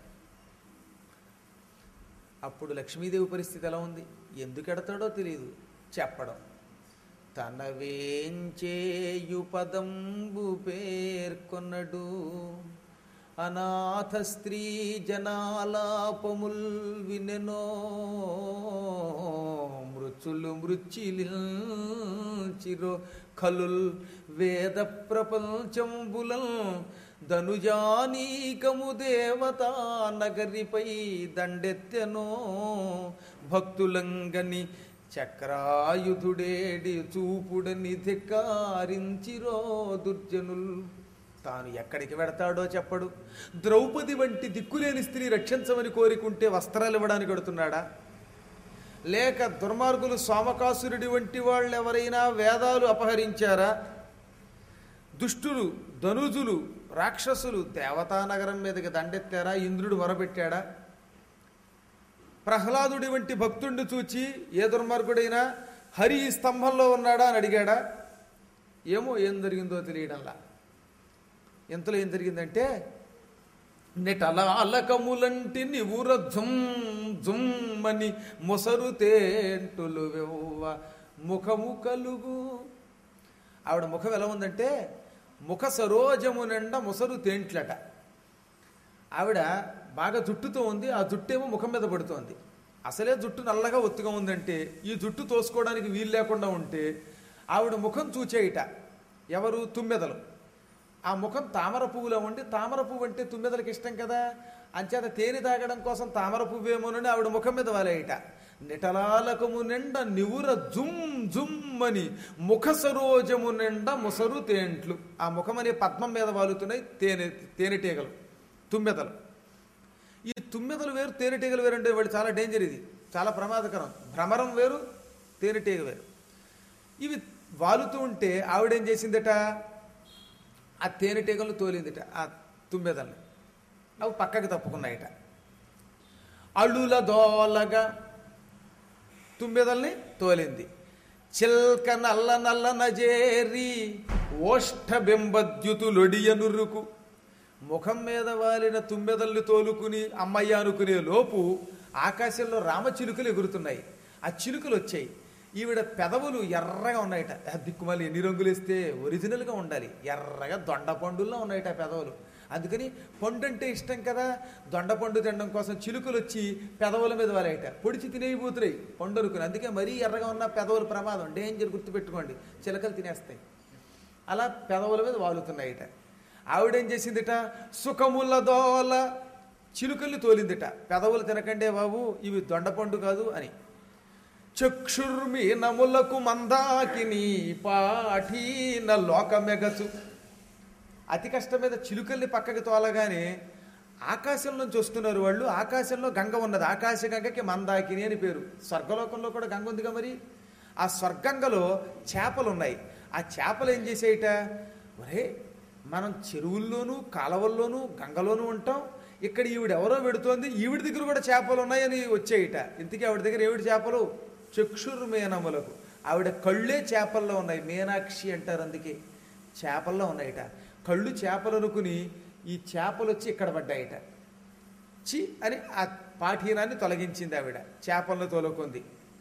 అప్పుడు లక్ష్మీదేవి పరిస్థితి ఎలా ఉంది ఎందుకు ఎడతాడో తెలియదు చెప్పడం తన వేంచేయు పదంబు పేర్కొన్నడు అనాథ స్త్రీ జనాలాపముల్ వినెనో మృచులు మృచిలిచిరో ఖలుల్ వేద ప్రపంచంబులం ధనుజానీకము దేవతా నగరిపై దండెత్తెనో భక్తులంగని చక్రాయుధుడేడి చూపుడని ధిక్కారించిరో దుర్జనుల్ తాను ఎక్కడికి వెడతాడో చెప్పడు ద్రౌపది వంటి దిక్కులేని స్త్రీ రక్షించమని కోరికుంటే వస్త్రాలు ఇవ్వడానికి వెడుతున్నాడా లేక దుర్మార్గులు సోమకాసురుడి వంటి వాళ్ళు ఎవరైనా వేదాలు అపహరించారా దుష్టులు ధనుజులు రాక్షసులు దేవతానగరం మీదకి దండెత్తారా ఇంద్రుడు వరపెట్టాడా ప్రహ్లాదుడి వంటి భక్తుడిని చూచి ఏ దుర్మార్గుడైనా హరి ఈ స్తంభంలో ఉన్నాడా అని అడిగాడా ఏమో ఏం జరిగిందో తెలియడంలా ఎంతలో ఏం జరిగిందంటే నెటలాలకములంటి నివుర జుమ్ జుమ్మని మొసరు తేంటులు వెవ్వ ముఖము కలుగు ఆవిడ ముఖం ఎలా ఉందంటే ముఖ సరోజము నిండా ముసరు తేంట్లట ఆవిడ బాగా జుట్టుతో ఉంది ఆ జుట్టేమో ముఖం మీద పడుతోంది అసలే జుట్టు నల్లగా ఒత్తుగా ఉందంటే ఈ జుట్టు తోసుకోవడానికి వీలు లేకుండా ఉంటే ఆవిడ ముఖం చూచేయిట ఎవరు తుమ్మెదలు ఆ ముఖం తామర పువ్వులో ఉండి తామర పువ్వు అంటే తుమ్మెదలకి ఇష్టం కదా అంచేత తేనె తాగడం కోసం తామర పువ్వేమోనని ఆవిడ ముఖం మీద వాలేయట నిటలాలకము నిండా నివుర జుమ్ జుమ్ అని ముఖ సరోజము నిండా ముసరు తేంట్లు ఆ ముఖం అనే పద్మం మీద వాలుతున్నాయి తేనె తేనెటీగలు తుమ్మెదలు ఈ తుమ్మెదలు వేరు తేనెటీగలు వేరు అంటే వాడు చాలా డేంజర్ ఇది చాలా ప్రమాదకరం భ్రమరం వేరు తేనెటీగ వేరు ఇవి వాలుతూ ఉంటే ఆవిడేం చేసిందట ఆ తేనెటీగలు తోలిందిట ఆ తుమ్మెదల్ని అవి పక్కకి తప్పుకున్నాయట అళ్ళుల దోలగా తుమ్మెదల్ని తోలింది చిల్క నల్ల నల్ల నజేరి ఓష్ఠ బింబద్యుతులొడియనురుకు ముఖం మీద వాలిన తుమ్మెదల్ని తోలుకుని అమ్మయ్య అనుకునే లోపు ఆకాశంలో రామచిలుకలు ఎగురుతున్నాయి ఆ చిలుకలు వచ్చాయి ఈవిడ పెదవులు ఎర్రగా ఉన్నాయట ఆ దిక్కుమల్లి ఎన్ని రంగులు వేస్తే ఒరిజినల్గా ఉండాలి ఎర్రగా దొండ పండుల్లో ఉన్నాయట ఆ పెదవులు అందుకని పండు అంటే ఇష్టం కదా దొండ పండు తినడం కోసం చిలుకలు వచ్చి పెదవుల మీద వాలేయట పొడిచి తినేయబోతున్నాయి పండు అనుకుని అందుకే మరీ ఎర్రగా ఉన్న పెదవులు ప్రమాదం డేంజర్ గుర్తుపెట్టుకోండి చిలకలు తినేస్తాయి అలా పెదవుల మీద వాలుతున్నాయిట ఆవిడేం చేసిందిట సుఖముల దోల చిలుకల్ని తోలిందిట పెదవులు తినకండే బాబు ఇవి దొండపండు కాదు అని చక్షుర్మీనములకు మందాకిని పాఠీన లోకమెగచు అతి కష్టం మీద చిలుకల్ని పక్కకి తోలగానే ఆకాశం నుంచి వస్తున్నారు వాళ్ళు ఆకాశంలో గంగ ఉన్నది ఆకాశ గంగకి మందాకిని అని పేరు స్వర్గలోకంలో కూడా గంగ ఉందిగా మరి ఆ స్వర్గంగలో చేపలు ఉన్నాయి ఆ చేపలు ఏం చేసేయట ఒరే మనం చెరువుల్లోనూ కాలవల్లోనూ గంగలోనూ ఉంటాం ఇక్కడ ఈవిడ ఎవరో పెడుతోంది ఈవిడ దగ్గర కూడా చేపలు ఉన్నాయని వచ్చేయట ఇంతకీ ఆవిడ దగ్గర ఏవిడి చేపలు చక్షుర్మేనములకు ఆవిడ కళ్ళే చేపల్లో ఉన్నాయి మీనాక్షి అంటారు అందుకే చేపల్లో ఉన్నాయట కళ్ళు చేపలు అనుకుని ఈ చేపలు వచ్చి ఇక్కడ పడ్డాయట చి అని ఆ పాఠీనాన్ని తొలగించింది ఆవిడ చేపలను తోలుకుంది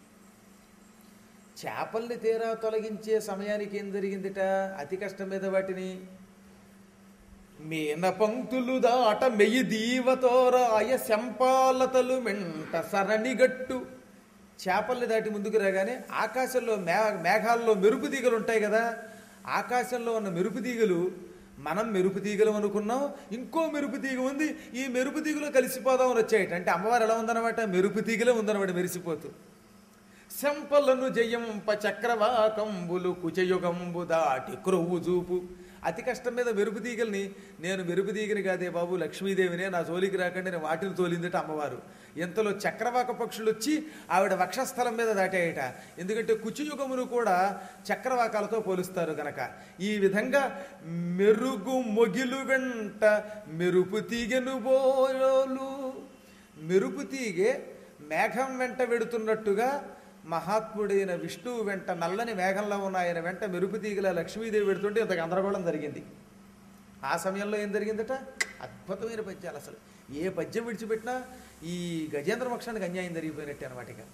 చేపల్ని తీరా తొలగించే సమయానికి ఏం జరిగిందిట అతి కష్టం మీద వాటిని మీన పంక్తులు దాట మెయ్యి దీవతోరాయ శంపాలతలు మెంట సరణిగట్టు చేపల్ని దాటి ముందుకు రాగానే ఆకాశంలో మే మేఘాల్లో మెరుపు తీగలు ఉంటాయి కదా ఆకాశంలో ఉన్న మెరుపు తీగలు మనం మెరుపు తీగలు అనుకున్నాం ఇంకో మెరుపు తీగ ఉంది ఈ మెరుపు తీగలో కలిసిపోదామని వచ్చాయట అంటే అమ్మవారు ఎలా ఉందన్నమాట మెరుపు తీగలే ఉందన్నమాట మెరిసిపోతూ శంపలను జయంప చక్రవాకంబులు కుచయుగంబు దాటి క్రొవ్వు చూపు అతి కష్టం మీద మెరుపు తీగల్ని నేను మెరుపు తీగని కాదే బాబు లక్ష్మీదేవినే నా జోలికి రాకండి నేను వాటిని తోలిందట అమ్మవారు ఎంతలో చక్రవాక పక్షులు వచ్చి ఆవిడ వక్షస్థలం మీద దాటాయట ఎందుకంటే కుచియుగమును కూడా చక్రవాకాలతో పోలుస్తారు గనక ఈ విధంగా మెరుగు మొగిలు వెంట మెరుపు తీగెను బోయోలు మెరుపు తీగే మేఘం వెంట వెడుతున్నట్టుగా మహాత్ముడైన విష్ణువు వెంట నల్లని మేఘంలో ఉన్న ఆయన వెంట మెరుపు తీగల లక్ష్మీదేవి పెడుతుంటే ఇంత గందరగోళం జరిగింది ఆ సమయంలో ఏం జరిగిందట అద్భుతమైన పద్యాలు అసలు ఏ పద్యం విడిచిపెట్టినా ఈ గజేంద్ర మోక్షానికి అన్యాయం జరిగిపోయినట్టే అనమాట ఇక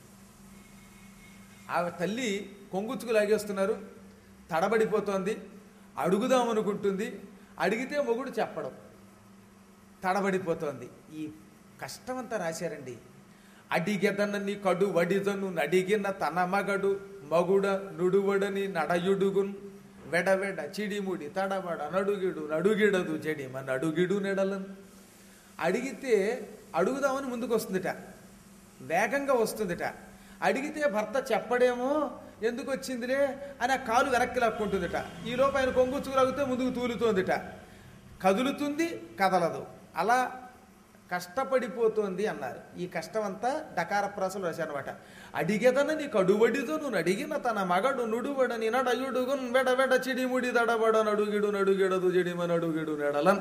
ఆ తల్లి కొంగుచ్చుకు లాగేస్తున్నారు తడబడిపోతోంది అడుగుదామనుకుంటుంది అడిగితే మొగుడు చెప్పడం తడబడిపోతోంది ఈ కష్టమంతా రాశారండి అడిగెదనని కడు వడిదను నడిగిన తన మగడు మగుడ నుడువడని నడయుడుగున్ వెడవెడ చిడిముడి తడబడ నడుగిడు నడుగిడదు చెడిమ నడుగిడు నెడలను అడిగితే అడుగుదామని ముందుకు వస్తుందిట వేగంగా వస్తుందిట అడిగితే భర్త చెప్పడేమో ఎందుకు వచ్చిందిలే అని ఆ కాలు వెనక్కి లాక్కుంటుందిట ఈ లోపు ఆయన కొంగుచ్చుకులాగితే ముందుకు తూలుతోందిట కదులుతుంది కదలదు అలా కష్టపడిపోతోంది అన్నారు ఈ కష్టం అంతా డకార ప్రాసలు రాశారనమాట అడిగెదనని కడువడితో నువ్వు అడిగిన తన మగడు నుడువడని నడయుడుగున్ వెడవెడ చిడిముడి దడబడ నడుగిడు నడుగిడదు చెడిమ నడుగిడు నెడలన్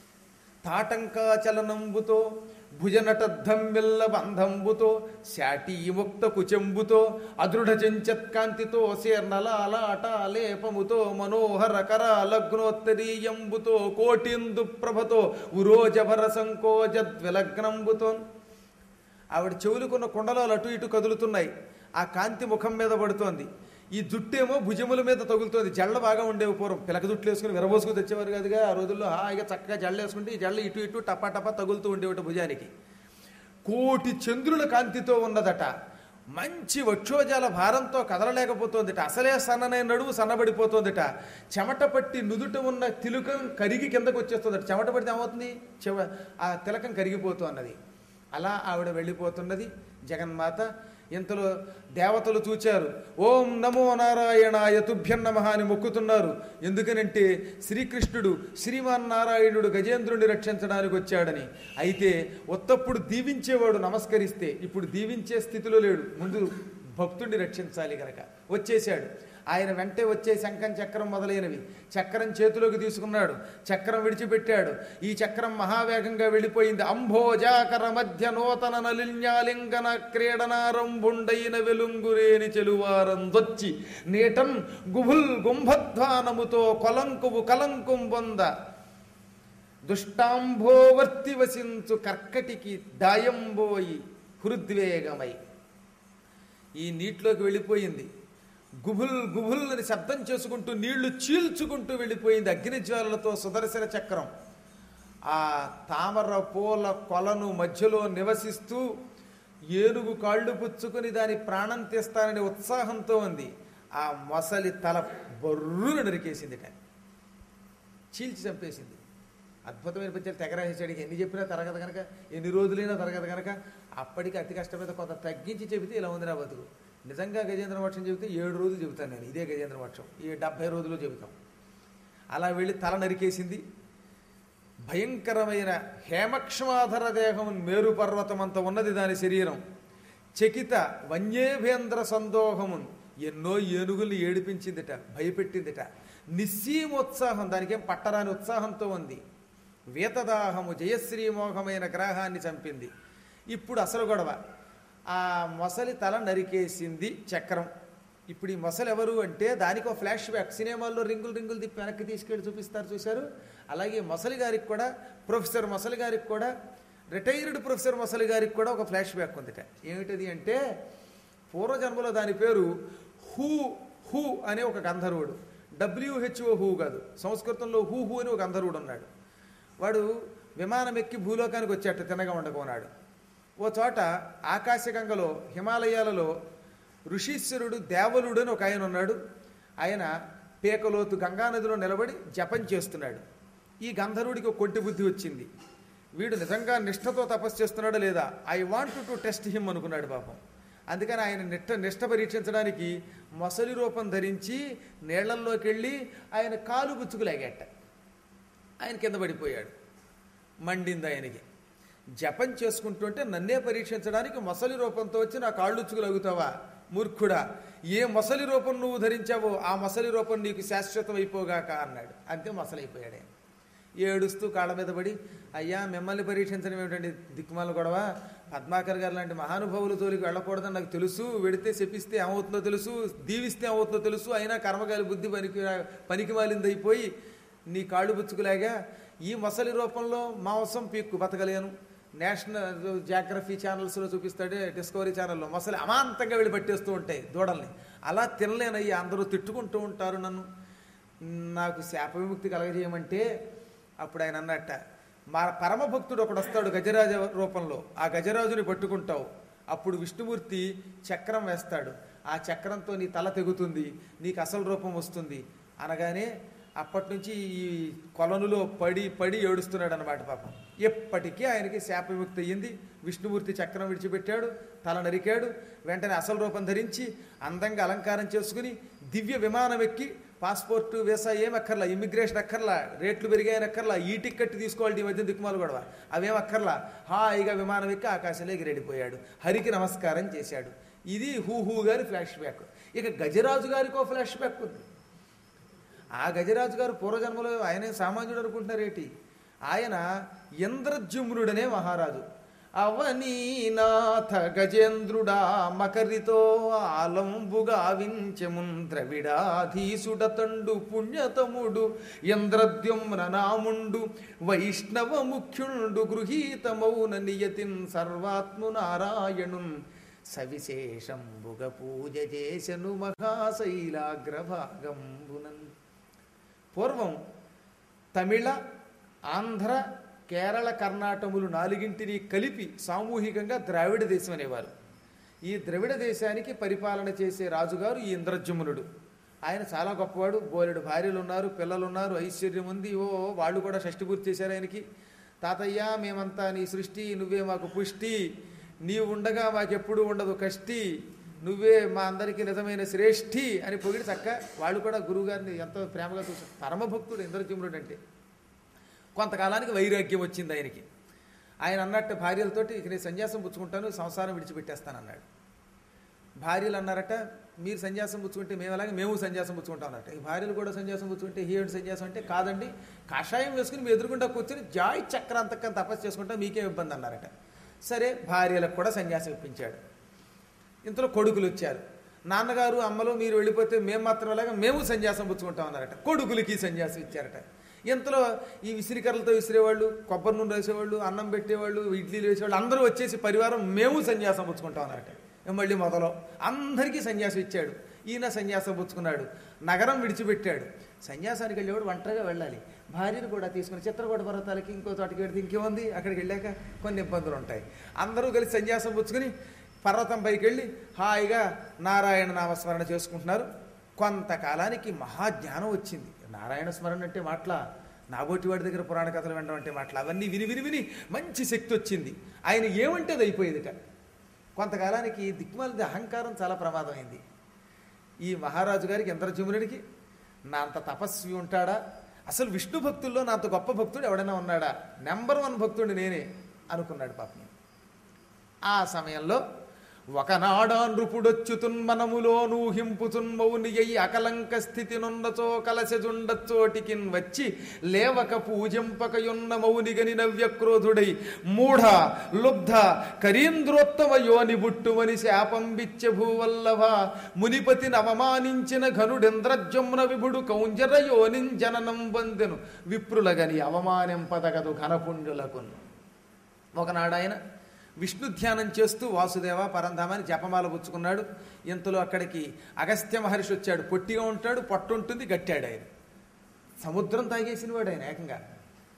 తాటంకాచలనంబుతో భుజనటద్ధంబిల్ల బంధంబుతో శాటీ ముక్త కుచెంబుతో అదృఢ చెంచత్కాంతితో శీర్ణలాలాట లేపముతో మనోహర కర లగ్నోత్తరీయంబుతో కోటిందు ప్రభతో ఉరోజభర సంకోజద్విలగ్నంబుతో ఆవిడ చెవులుకున్న కుండలాలు అటు ఇటు కదులుతున్నాయి ఆ కాంతి ముఖం మీద పడుతోంది ఈ జుట్టేమో భుజముల మీద తగులుతోంది జళ్ళ బాగా ఉండేవి పూర్వం పిలక జుట్లు వేసుకుని విరబోసుకు తెచ్చేవారు కదుగా ఆ రోజుల్లో హాయిగా చక్కగా జళ్ళు వేసుకుంటే ఈ జళ్ళు ఇటు ఇటు టపా టపా తగులుతూ ఉండేవిట భుజానికి కోటి చంద్రుల కాంతితో ఉన్నదట మంచి వక్షోజాల భారంతో కదలలేకపోతోందిట అసలే సన్ననైన నడువు సన్నబడిపోతోందిట చెమట పట్టి నుదుట ఉన్న తిలకం కరిగి కిందకు వచ్చేస్తుందట చెమట పడితే ఏమవుతుంది చెవ ఆ తిలకం కరిగిపోతున్నది అలా ఆవిడ వెళ్ళిపోతున్నది జగన్మాత ఇంతలో దేవతలు చూచారు ఓం నమో నారాయణాయ తుభ్యం నమః అని మొక్కుతున్నారు ఎందుకనంటే శ్రీకృష్ణుడు శ్రీమన్నారాయణుడు గజేంద్రుడిని రక్షించడానికి వచ్చాడని అయితే ఒత్తప్పుడు దీవించేవాడు నమస్కరిస్తే ఇప్పుడు దీవించే స్థితిలో లేడు ముందు భక్తుడిని రక్షించాలి గనక వచ్చేశాడు ఆయన వెంటే వచ్చే శంఖం చక్రం మొదలైనవి చక్రం చేతిలోకి తీసుకున్నాడు చక్రం విడిచిపెట్టాడు ఈ చక్రం మహావేగంగా వెళ్ళిపోయింది అంభోజాకర మధ్య నూతన నలిన్యాలింగన క్రీడనారంభుండైన వెలుంగురేని చెలువారందొచ్చి నీటం గుభుల్ గుంభధ్వానముతో కొలంకువు కలంకుం పొంద దుష్టాంభోవర్తి వసించు కర్కటికి దాయంబోయి హృద్వేగమై ఈ నీటిలోకి వెళ్ళిపోయింది గుబుల్ గుబుల్ అని శబ్దం చేసుకుంటూ నీళ్లు చీల్చుకుంటూ వెళ్ళిపోయింది అగ్నిజ్వాలలతో సుదర్శన చక్రం ఆ తామర పూల కొలను మధ్యలో నివసిస్తూ ఏనుగు కాళ్ళు పుచ్చుకొని దాని ప్రాణం తీస్తానని ఉత్సాహంతో ఉంది ఆ మొసలి తల బొర్రున నరికేసిందిట చీల్చి చంపేసింది అద్భుతమైన పద్యాలు తెగరాసేసాడికి ఎన్ని చెప్పినా తరగదు కనుక ఎన్ని రోజులైనా తరగదు కనుక అప్పటికి అతి కష్టమైన కొంత తగ్గించి చెబితే ఇలా ఉంది నా బతుకు నిజంగా గజేంద్ర మోక్షం చెబితే ఏడు రోజులు చెబుతాను నేను ఇదే గజేంద్ర మోక్షం ఈ డెబ్బై రోజులు చెబుతాం అలా వెళ్ళి తల నరికేసింది భయంకరమైన హేమక్ష్మాధర దేహం మేరు పర్వతమంత ఉన్నది దాని శరీరం చకిత వన్యేభేంద్ర సందోహమున్ ఎన్నో ఏనుగుల్ని ఏడిపించిందిట భయపెట్టిందిట నిస్సీమోత్సాహం దానికేం పట్టరాని ఉత్సాహంతో ఉంది వేతదాహము జయశ్రీమోహమైన గ్రహాన్ని చంపింది ఇప్పుడు అసలు గొడవ ఆ మొసలి తల నరికేసింది చక్రం ఇప్పుడు ఈ మొసలు ఎవరు అంటే దానికి ఒక ఫ్లాష్ బ్యాక్ సినిమాల్లో రింగులు రింగులు తిప్పి వెనక్కి తీసుకెళ్ళి చూపిస్తారు చూశారు అలాగే మొసలి గారికి కూడా ప్రొఫెసర్ మొసలి గారికి కూడా రిటైర్డ్ ప్రొఫెసర్ మొసలి గారికి కూడా ఒక ఫ్లాష్ బ్యాక్ ఉందిట ఏమిటది అంటే పూర్వజన్మలో దాని పేరు హూ హూ అనే ఒక గంధర్వుడు డబ్ల్యూహెచ్ఓ హూ కాదు సంస్కృతంలో హూ హూ అని ఒక గంధర్వుడు ఉన్నాడు వాడు విమానం ఎక్కి భూలోకానికి వచ్చాట తినగా ఉండకున్నాడు ఓ చోట ఆకాశగంగలో హిమాలయాలలో ఋషీశ్వరుడు దేవలుడు అని ఒక ఆయన ఉన్నాడు ఆయన పేకలోతు గంగానదిలో నిలబడి జపం చేస్తున్నాడు ఈ గంధర్వుడికి ఒక కొంటి బుద్ధి వచ్చింది వీడు నిజంగా నిష్ఠతో తపస్సు చేస్తున్నాడా లేదా I want to test him అనుకున్నాడు పాపం అందుకని ఆయన నిష్ట నిష్ట పరీక్షించడానికి మొసలి రూపం ధరించి నీళ్లల్లోకి వెళ్ళి ఆయన కాలు గుచ్చుకులాగేట ఆయన కింద పడిపోయాడు మండింది ఆయనకి జపం చేసుకుంటుంటే నన్నే పరీక్షించడానికి మొసలి రూపంతో వచ్చి నా కాళ్ళుచ్చుకులు అగుతావా మూర్ఖుడా ఏ మొసలి రూపం నువ్వు ధరించావో ఆ మొసలి రూపం నీకు శాశ్వతం అయిపోగాక అన్నాడు అంతే మొసలైపోయాడు ఆయన ఏడుస్తూ కాళ్ళ మీద పడి అయ్యా మిమ్మల్ని పరీక్షించడం ఏమిటండి దిక్కుమాల గొడవ పద్మాకర్ గారు లాంటి మహానుభావుల జోలికి వెళ్ళకూడదని నాకు తెలుసు వెడితే చెప్పిస్తే ఏమవుతుందో తెలుసు దీవిస్తే ఏమవుతుందో తెలుసు అయినా కర్మకాలి బుద్ధి పనికి పనికి మాలింది అయిపోయి నీ కాళ్ళు బుచ్చుకులాగా ఈ మొసలి రూపంలో మాంసం పీక్కు బతకలేను నేషనల్ జాగ్రఫీ ఛానల్స్లో చూపిస్తాడే డిస్కవరీ ఛానల్లో మొసలి అమాంతంగా వెళ్ళి పట్టేస్తూ ఉంటాయి దూడల్ని అలా తినలేనయ్యా అందరూ తిట్టుకుంటూ ఉంటారు నన్ను నాకు శాప విముక్తి కలగజేయమంటే అప్పుడు ఆయన అన్నట్ట మా పరమభక్తుడు ఒకడు వస్తాడు గజరాజ రూపంలో ఆ గజరాజుని పట్టుకుంటావు అప్పుడు విష్ణుమూర్తి చక్రం వేస్తాడు ఆ చక్రంతో నీ తల తెగుతుంది నీకు అసలు రూపం వస్తుంది అనగానే అప్పటి నుంచి ఈ కొలనులో పడి పడి ఏడుస్తున్నాడు అనమాట పాపం ఎప్పటికీ ఆయనకి శాప విముక్తి అయ్యింది విష్ణుమూర్తి చక్రం విడిచిపెట్టాడు తల నరికాడు వెంటనే అసలు రూపం ధరించి అందంగా అలంకారం చేసుకుని దివ్య విమానం ఎక్కి పాస్పోర్ట్ వీసా ఏం అక్కర్లా ఇమ్మిగ్రేషన్ అక్కర్లా రేట్లు పెరిగాయని అక్కర్లా ఈ టికెట్ తీసుకోవాలి ఈ మధ్య దిక్కుమాలు గొడవ అవేం అక్కర్లా హాయిగా విమానం ఎక్కి ఆకాశంలో ఎగిరెడిపోయాడు హరికి నమస్కారం చేశాడు ఇది హూహూ గారి ఫ్లాష్ బ్యాక్ ఇక గజరాజు గారికో ఫ్లాష్ బ్యాక్ ఉంది ఆ గజరాజు గారు పూర్వజన్మలో ఆయనే సామాన్యుడు అనుకుంటున్నారేటి ఆయన ఇంద్రజుమ్నుడనే మహారాజు అవనీనాథ గజేంద్రుడా మకరితో ఆలంబుగా వించమున్ ద్రవిడాధీసుడతండు పుణ్యతముడు ఇంద్రద్యుమ్న నాముండు వైష్ణవ ముఖ్యుండు గృహీతమౌన నియతిన్ సర్వాత్ము నారాయణున్ సవిశేషంబుగ పూజ చేసను మహాశైలాగ్రభాగంబునన్ పూర్వం తమిళ ఆంధ్ర కేరళ కర్ణాటములు నాలుగింటిని కలిపి సామూహికంగా ద్రావిడ దేశం అనేవారు ఈ ద్రవిడ దేశానికి పరిపాలన చేసే రాజుగారు ఈ ఇంద్రజుమ్నుడు ఆయన చాలా గొప్పవాడు బోలెడు భార్యలు ఉన్నారు పిల్లలు ఉన్నారు ఐశ్వర్యం ఉంది ఓ వాళ్ళు కూడా షష్టి పూర్తి చేశారు ఆయనకి తాతయ్య మేమంతా నీ సృష్టి నువ్వే మాకు పుష్టి నీవు ఉండగా మాకెప్పుడు ఉండదు కష్టి నువ్వే మా అందరికీ నిజమైన శ్రేష్ఠి అని పొగిడి చక్క వాళ్ళు కూడా గురువుగారిని ఎంతో ప్రేమగా చూసారు పరమభక్తుడు ఇంద్రజుమ్నుడు అంటే కొంతకాలానికి వైరాగ్యం వచ్చింది ఆయనకి ఆయన అన్నట్టు భార్యలతోటి ఇక నేను సన్యాసం పుచ్చుకుంటాను సంసారం విడిచిపెట్టేస్తాను అన్నాడు భార్యలు అన్నారట మీరు సన్యాసం పుచ్చుకుంటే మేము అలాగే మేము సన్యాసం పుచ్చుకుంటాం అన్నట్టు ఈ భార్యలు కూడా సన్యాసం పుచ్చుకుంటే హీరోడు సన్యాసం అంటే కాదండి కషాయం వేసుకుని మీ ఎదురుకుండా కూర్చొని జాయ్ చక్రాంతకం తపస్సు చేసుకుంటా మీకేం ఇబ్బంది అన్నారట సరే భార్యలకు కూడా సన్యాసం ఇప్పించాడు ఇంతలో కొడుకులు వచ్చారు నాన్నగారు అమ్మలు మీరు వెళ్ళిపోతే మేము మాత్రం అలాగా మేము సన్యాసం పుచ్చుకుంటాం అన్నారట కొడుకులకి సన్యాసం ఇచ్చారట ఇంతలో ఈ విసిరికర్రలతో విసిరేవాళ్ళు కొబ్బరి నూనె వేసేవాళ్ళు అన్నం పెట్టేవాళ్ళు ఇడ్లీలు వేసేవాళ్ళు అందరూ వచ్చేసి పరివారం మేము సన్యాసం పుచ్చుకుంటాం అన్నట్టు మళ్ళీ మొదలు అందరికీ సన్యాసం ఇచ్చాడు ఈయన సన్యాసం పుచ్చుకున్నాడు నగరం విడిచిపెట్టాడు సన్యాసానికి వెళ్ళేవాడు ఒంటరిగా వెళ్ళాలి భార్యను కూడా తీసుకుని చిత్రకూట పర్వతాలకి ఇంకో చోటకి వెళ్తే ఇంకేముంది అక్కడికి వెళ్ళాక కొన్ని ఇబ్బందులు ఉంటాయి అందరూ కలిసి సన్యాసం పుచ్చుకుని పర్వతం పైకి వెళ్ళి హాయిగా నారాయణ నామస్మరణ చేసుకుంటున్నారు కొంతకాలానికి మహాజ్ఞానం వచ్చింది నారాయణ స్మరణ అంటే మాటల నాబోటి వాడి దగ్గర పురాణ కథలు వినడం అంటే మాటలు అవన్నీ విని విని విని మంచి శక్తి వచ్చింది ఆయన ఏమంటే అది అయిపోయేదిట కొంతకాలానికి దిక్మాలది అహంకారం చాలా ప్రమాదమైంది ఈ మహారాజు గారికి ఇంద్రజమునుడికి నా అంత తపస్వి ఉంటాడా అసలు విష్ణు భక్తుల్లో నా అంత గొప్ప భక్తుడు ఎవడైనా ఉన్నాడా నెంబర్ వన్ భక్తుడు నేనే అనుకున్నాడు పాపం ఆ సమయంలో ఒకనాడా నృపుడొచ్చుతున్ మనములోను హింపుతున్ మౌనియై అకలంక స్థితి నున్నచో కలశజుండచోటికిన్ వచ్చి లేవక పూజింపకయున్న మౌనిగని నవ్యక్రోధుడై మూఢ లుబ్ధ కరీంద్రోత్తమ యోని బుట్టుమని శాపంబిచ్చ భూవల్లభ మునిపతిని అవమానించిన ఘనుడెంద్రజమున విభుడు కౌంజర యోనిం జననం బందెను విప్రులగని అవమానింపదగదు ఘనపుణ్యులకును ఒకనాడు ఆయన విష్ణు ధ్యానం చేస్తూ వాసుదేవ పరంధామని జపమాల పుచ్చుకున్నాడు ఇంతలో అక్కడికి అగస్త్య మహర్షి వచ్చాడు పొట్టిగా ఉంటాడు పొట్ట ఉంటుంది గట్టాడు ఆయన సముద్రం తాగేసిన వాడు ఆయన ఏకంగా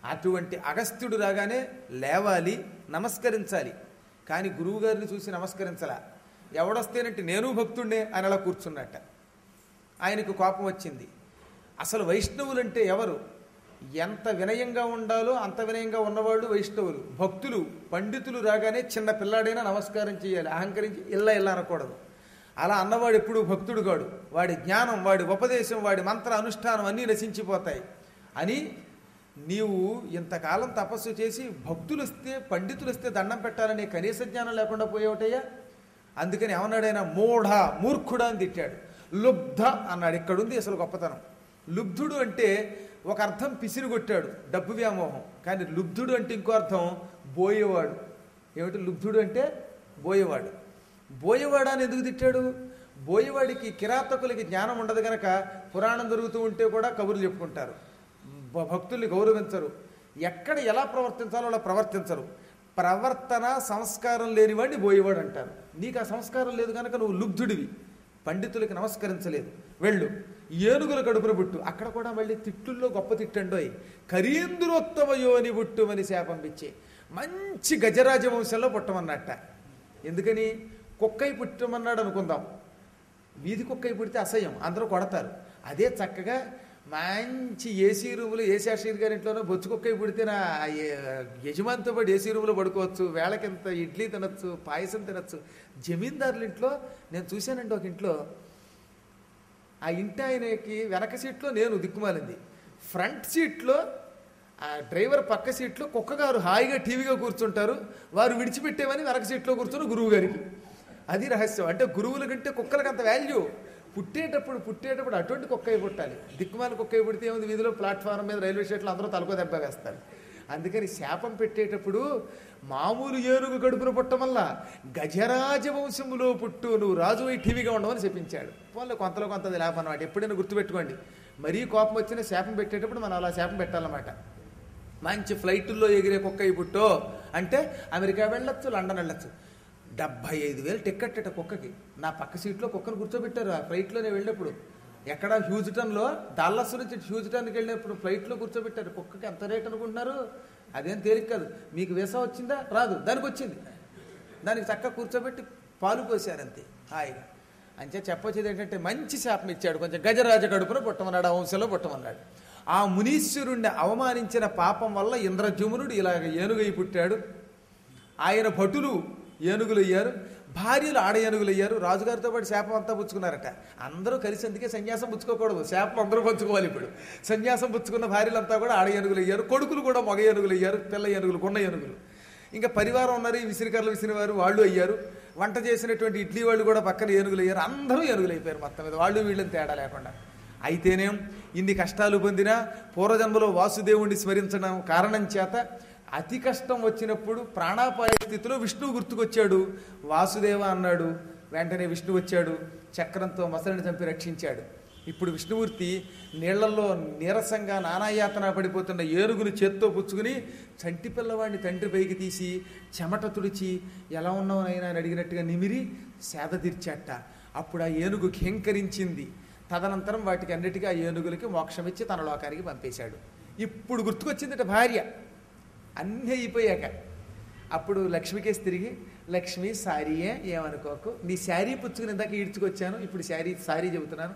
అటువంటి అగస్త్యుడు రాగానే లేవాలి నమస్కరించాలి కానీ గురువుగారిని చూసి నమస్కరించలా ఎవడొస్తేనంటే నేను భక్తుడినే అని అలా కూర్చున్నట్ట ఆయనకు కోపం వచ్చింది అసలు వైష్ణవులంటే ఎవరు ఎంత వినయంగా ఉండాలో అంత వినయంగా ఉన్నవాళ్ళు వైష్ణవులు భక్తులు పండితులు రాగానే చిన్న పిల్లాడైనా నమస్కారం చేయాలి అహంకరించి ఇల్ల ఇల్ల అనకూడదు అలా అన్నవాడు ఎప్పుడు భక్తుడు కాడు వాడి జ్ఞానం వాడి ఉపదేశం వాడి మంత్ర అనుష్ఠానం అన్నీ నశించిపోతాయి అని నీవు ఇంతకాలం తపస్సు చేసి భక్తులు వస్తే పండితులు వస్తే దండం పెట్టాలనే కనీస జ్ఞానం లేకుండా పోయేవటయ్యా అందుకని ఏమన్నాడైనా మూఢ మూర్ఖుడా అని తిట్టాడు లుబ్ధ అన్నాడు ఇక్కడుంది అసలు గొప్పతనం లుబ్ధుడు అంటే ఒక అర్థం పిసిరి కొట్టాడు డబ్బు వ్యామోహం కానీ లుబ్ధుడు అంటే ఇంకో అర్థం బోయేవాడు ఏమిటి లుబ్ధుడు అంటే బోయేవాడు బోయేవాడు అని ఎందుకు తిట్టాడు బోయేవాడికి కిరాతకులకి జ్ఞానం ఉండదు గనక పురాణం జరుగుతూ ఉంటే కూడా కబుర్లు చెప్పుకుంటారు భ- భక్తుల్ని గౌరవించరు ఎక్కడ ఎలా ప్రవర్తించాలో అలా ప్రవర్తించరు ప్రవర్తన సంస్కారం లేనివాడిని బోయేవాడు అంటారు నీకు ఆ సంస్కారం లేదు కనుక నువ్వు లుబ్ధుడివి పండితులకి నమస్కరించలేదు వెళ్ళు ఏనుగుల కడుపున బుట్టు అక్కడ కూడా మళ్ళీ తిట్టుల్లో గొప్ప తిట్టండోయ్ కరీంద్రోత్తమ యోని బుట్టుమని శాపం ఇచ్చే మంచి గజరాజ వంశంలో పుట్టమన్నట్ట ఎందుకని కుక్కై పుట్టమన్నాడు అనుకుందాం వీధి కుక్కై పుడితే అసహ్యం అందరూ కొడతారు అదే చక్కగా మంచి ఏసీ రూములు ఏసీ అషీర్ గారి ఇంట్లోనో బొచ్చు కుక్కై పుడితే నా ఏ- యజమానితో పాటు ఏసీ రూములో పడుకోవచ్చు వేళకింత ఇడ్లీ తినచ్చు పాయసం తినచ్చు జమీందారుల ఇంట్లో నేను చూశానండి ఒక ఇంట్లో ఆ ఇంటి ఆయనకి వెనక సీట్లో నేను దిక్కుమాలింది ఫ్రంట్ సీట్లో ఆ డ్రైవర్ పక్క సీట్లో కుక్కగారు హాయిగా టీవీగా కూర్చుంటారు వారు విడిచిపెట్టేవని వెనక సీట్లో కూర్చున్న గురువు గారికి అది రహస్యం అంటే గురువుల కంటే కుక్కలకు అంత వాల్యూ పుట్టేటప్పుడు పుట్టేటప్పుడు అటువంటి కుక్క అయి పుట్టాలి దిక్కుమాలి కుక్క అయి పుడితే ఏముంది వీధిలో ప్లాట్ఫారం మీద రైల్వే స్టేషన్లో అందరూ తలకో దెబ్బ వేస్తారు అందుకని శాపం పెట్టేటప్పుడు మామూలు ఏనుగు గడుపున పుట్టం వల్ల గజరాజ వంశములో పుట్టు నువ్వు రాజు అయి టీవీగా ఉండవని చెప్పించాడు వాళ్ళు కొంతలో కొంత అది లేపం అన్నమాట ఎప్పుడైనా గుర్తుపెట్టుకోండి మరీ కోపం వచ్చిన శాపం పెట్టేటప్పుడు మనం అలా శాపం పెట్టాలన్నమాట మంచి ఫ్లైట్లో ఎగిరే కుక్క అయి పుట్టో అంటే అమెరికా వెళ్ళొచ్చు లండన్ వెళ్ళొచ్చు డెబ్బై ఐదు వేలు టిక్కెట్ అట కుక్కకి నా పక్క సీట్లో కుక్కను కూర్చోబెట్టారు ఆ ఫ్లైట్లో నేను వెళ్ళినప్పుడు ఎక్కడ హ్యూజ్టన్లో డాల్లస్ నుంచి హ్యూజ్టన్కి వెళ్ళినప్పుడు ఫ్లైట్లో కూర్చోబెట్టారు కుక్కకి ఎంత రేట్ అనుకుంటున్నారు అదేం తేలిక కాదు మీకు వీసా వచ్చిందా రాదు దానికి వచ్చింది దానికి చక్కగా కూర్చోబెట్టి పాలు పోసారంతే హాయిగా అంతే చెప్పొచ్చేది ఏంటంటే మంచి శాపం ఇచ్చాడు కొంచెం గజరాజ కడుపున పుట్టమన్నాడు ఆ వంశంలో పుట్టమన్నాడు ఆ మునీశ్వరుణ్ణి అవమానించిన పాపం వల్ల ఇంద్రజుమునుడు ఇలాగ ఏనుగై పుట్టాడు ఆయన భటులు ఏనుగులు అయ్యారు భార్యలు ఆడ ఏనుగులు అయ్యారు రాజుగారితో పాటు శాపం అంతా పుచ్చుకున్నారట అందరూ కలిసి అందుకే సన్యాసం పుచ్చుకోకూడదు శాపం అందరూ పంచుకోవాలి ఇప్పుడు సన్యాసం పుచ్చుకున్న భార్యలంతా కూడా ఆడ ఏనుగులు అయ్యారు కొడుకులు కూడా మగ ఏనుగులు అయ్యారు పిల్ల ఏనుగులు కొండ ఏనుగులు ఇంకా పరివారం ఉన్నారు ఈ విసిరికర్లు విసిరివారు వాళ్ళు అయ్యారు వంట చేసినటువంటి ఇడ్లీ వాళ్ళు కూడా పక్కన ఏనుగులు అయ్యారు అందరూ ఏనుగులు అయిపోయారు మొత్తం మీద వాళ్ళు వీళ్ళని తేడా లేకుండా అయితేనేం ఇన్ని కష్టాలు పొందినా పూర్వజన్మలో వాసుదేవుణ్ణి స్మరించడం కారణం చేత అతి కష్టం వచ్చినప్పుడు ప్రాణాపాయ స్థితిలో విష్ణువు గుర్తుకొచ్చాడు వాసుదేవ అన్నాడు వెంటనే విష్ణువు వచ్చాడు చక్రంతో మొసలిని చంపి రక్షించాడు ఇప్పుడు విష్ణుమూర్తి నీళ్లలో నీరసంగా నానాయాతన పడిపోతున్న ఏనుగును చేత్తో పుచ్చుకుని చంటి పిల్లవాడిని తండ్రి పైకి తీసి చెమట తుడిచి ఎలా ఉన్నావు నాయనా అని అడిగినట్టుగా నిమిరి సేద తీర్చాట అప్పుడు ఆ ఏనుగు ఘేంకరించింది తదనంతరం వాటికి అన్నిటికీ ఆ ఏనుగులకి మోక్షం ఇచ్చి తన లోకానికి పంపేశాడు ఇప్పుడు గుర్తుకొచ్చిందట భార్య అన్నీ అయిపోయాక అప్పుడు లక్ష్మికేసి తిరిగి లక్ష్మి శారీయే ఏమనుకోకు నీ శారీ పుచ్చుకుని ఇందాక ఈడ్చుకొచ్చాను ఇప్పుడు శారీ శారీ చెబుతున్నాను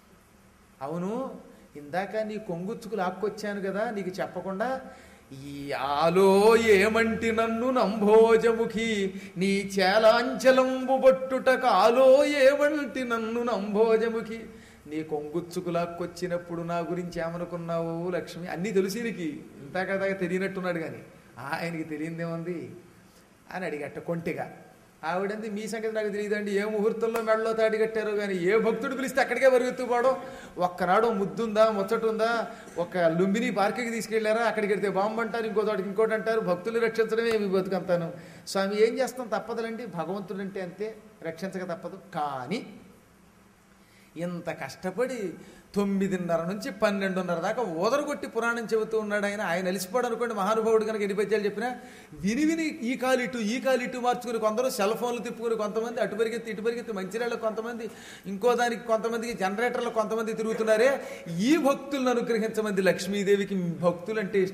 అవును ఇందాక నీ కొంగుచ్చుకు లాక్కొచ్చాను కదా నీకు చెప్పకుండా ఈ ఆలో ఏమంటి నన్ను నంభోజముఖి నీ చేలాంచలంబు బొట్టుటక ఆలో ఏమంటి నన్ను నంభోజముఖి నీ కొంగుచ్చుకు లాక్కొచ్చినప్పుడు నా గురించి ఏమనుకున్నావు లక్ష్మి అన్నీ తెలుసు నీకు ఇంతా కదా తెలియనట్టున్నాడు కానీ ఆయనకి తెలియదేముంది అని అడిగట్ట కొంటిగా ఆవిడంది మీ సంగతి నాకు తెలియదండి ఏ ముహూర్తంలో మెడలో తాడి కట్టారో కానీ ఏ భక్తుడు పిలిస్తే అక్కడికే పరిగెత్తుపోవడం ఒక్కనాడు ముద్దుందా ముచ్చటుందా ఒక లుంబిని పార్కుకి తీసుకెళ్లారా అక్కడికి వెళ్తే బాంబు అంటారు ఇంకో చోటికి ఇంకోటి అంటారు భక్తులు రక్షించడమే మీ బతుకంతాను స్వామి ఏం చేస్తాం తప్పదులండి భగవంతుడు అంటే అంతే రక్షించక తప్పదు కానీ ఇంత కష్టపడి తొమ్మిదిన్నర నుంచి పన్నెండున్నర దాకా ఓదరగొట్టి పురాణం చెబుతూ ఉన్నాడు ఆయన ఆయన అలిసిపోడు అనుకోండి మహానుభావుడు కనుక ఎన్ని పద్యాలు చెప్పినా విని విని ఈ కాలు ఇటు ఈ కాలు ఇటు మార్చుకుని కొందరు సెల్ ఫోన్లు తిప్పుకుని కొంతమంది అటు పరిగెత్తి ఇటు పరిగెత్తి మంచిర్యాలకు కొంతమంది ఇంకో దానికి కొంతమందికి జనరేటర్లు కొంతమంది తిరుగుతున్నారే ఈ భక్తులను అనుగ్రహించమంది లక్ష్మీదేవికి భక్తులంటే ఇష్టం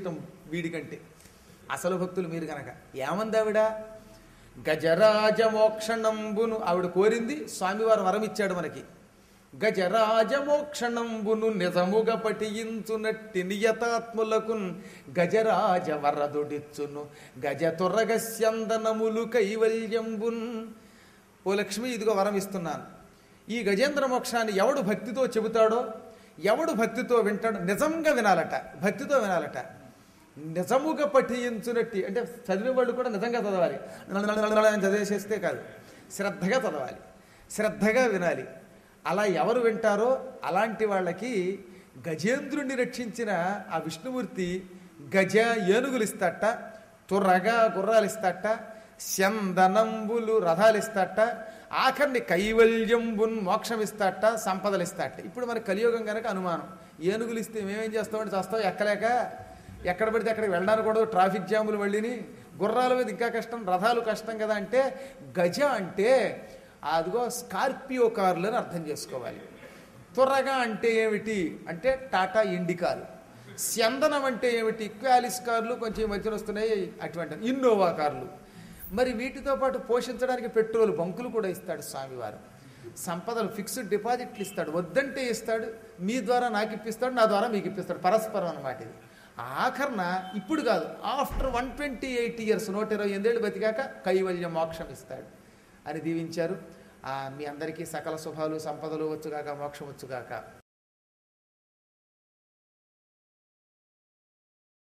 వీడికంటే అసలు భక్తులు మీరు కనుక ఏమంది ఆవిడ గజరాజ మోక్షణంబును ఆవిడ కోరింది స్వామివారు వరం ఇచ్చాడు మనకి గజరాజ మోక్షణంబును నిజముగ పఠించునట్టి నియతాత్ములకున్ గజరాజ వరదుడిచ్చును గజ తురగస్యందనములు కైవల్యంబున్ ఓ లక్ష్మి ఇదిగో వరం ఇస్తున్నాను ఈ గజేంద్ర మోక్షాన్ని ఎవడు భక్తితో చెబుతాడో ఎవడు భక్తితో వింటాడో నిజంగా వినాలట భక్తితో వినాలట నిజముగా పఠించునట్టి అంటే చదివే వాళ్ళు కూడా నిజంగా చదవాలి అని చదివేసేస్తే కాదు శ్రద్ధగా చదవాలి శ్రద్ధగా వినాలి అలా ఎవరు వింటారో అలాంటి వాళ్ళకి గజేంద్రుణ్ణి రక్షించిన ఆ విష్ణుమూర్తి గజ ఏనుగులు ఇస్తట తుర్రగా గుర్రాలు ఇస్తట చందనంబులు రథాలు ఇస్తట ఆఖరిని కైవల్యంబున్ మోక్షం ఇస్తట సంపదలు ఇస్తట ఇప్పుడు మన కలియుగం కనుక అనుమానం ఏనుగులు ఇస్తే మేమేం చేస్తామంటే చేస్తాం ఎక్కలేక ఎక్కడ పడితే అక్కడికి వెళ్ళడానికి కూడా ట్రాఫిక్ జాములు వెళ్ళిని గుర్రాల మీద ఇంకా కష్టం రథాలు కష్టం కదా అంటే గజ అంటే అదిగో స్కార్పియో కార్లు అని అర్థం చేసుకోవాలి త్వరగా అంటే ఏమిటి అంటే టాటా ఇండికాలు స్యందనం అంటే ఏమిటి క్వాలిస్ కార్లు కొంచెం ఈ మధ్యన వస్తున్నాయి అటువంటి ఇన్నోవా కార్లు మరి వీటితో పాటు పోషించడానికి పెట్రోల్ బంకులు కూడా ఇస్తాడు స్వామివారు సంపదలు ఫిక్స్డ్ డిపాజిట్లు ఇస్తాడు వద్దంటే ఇస్తాడు మీ ద్వారా నాకు ఇప్పిస్తాడు నా ద్వారా మీకు ఇప్పిస్తాడు పరస్పరం అన్నమాట ఇది ఆఖరణ ఇప్పుడు కాదు after one twenty eight years నూట ఇరవై ఎనిమిదేళ్ళు బతికాక కైవల్య మోక్షం ఇస్తాడు అని దీవించారు ఆ, మీ అందరికీ సకల శుభాలు సంపదలు వచ్చుగాక మోక్షం వచ్చుగాక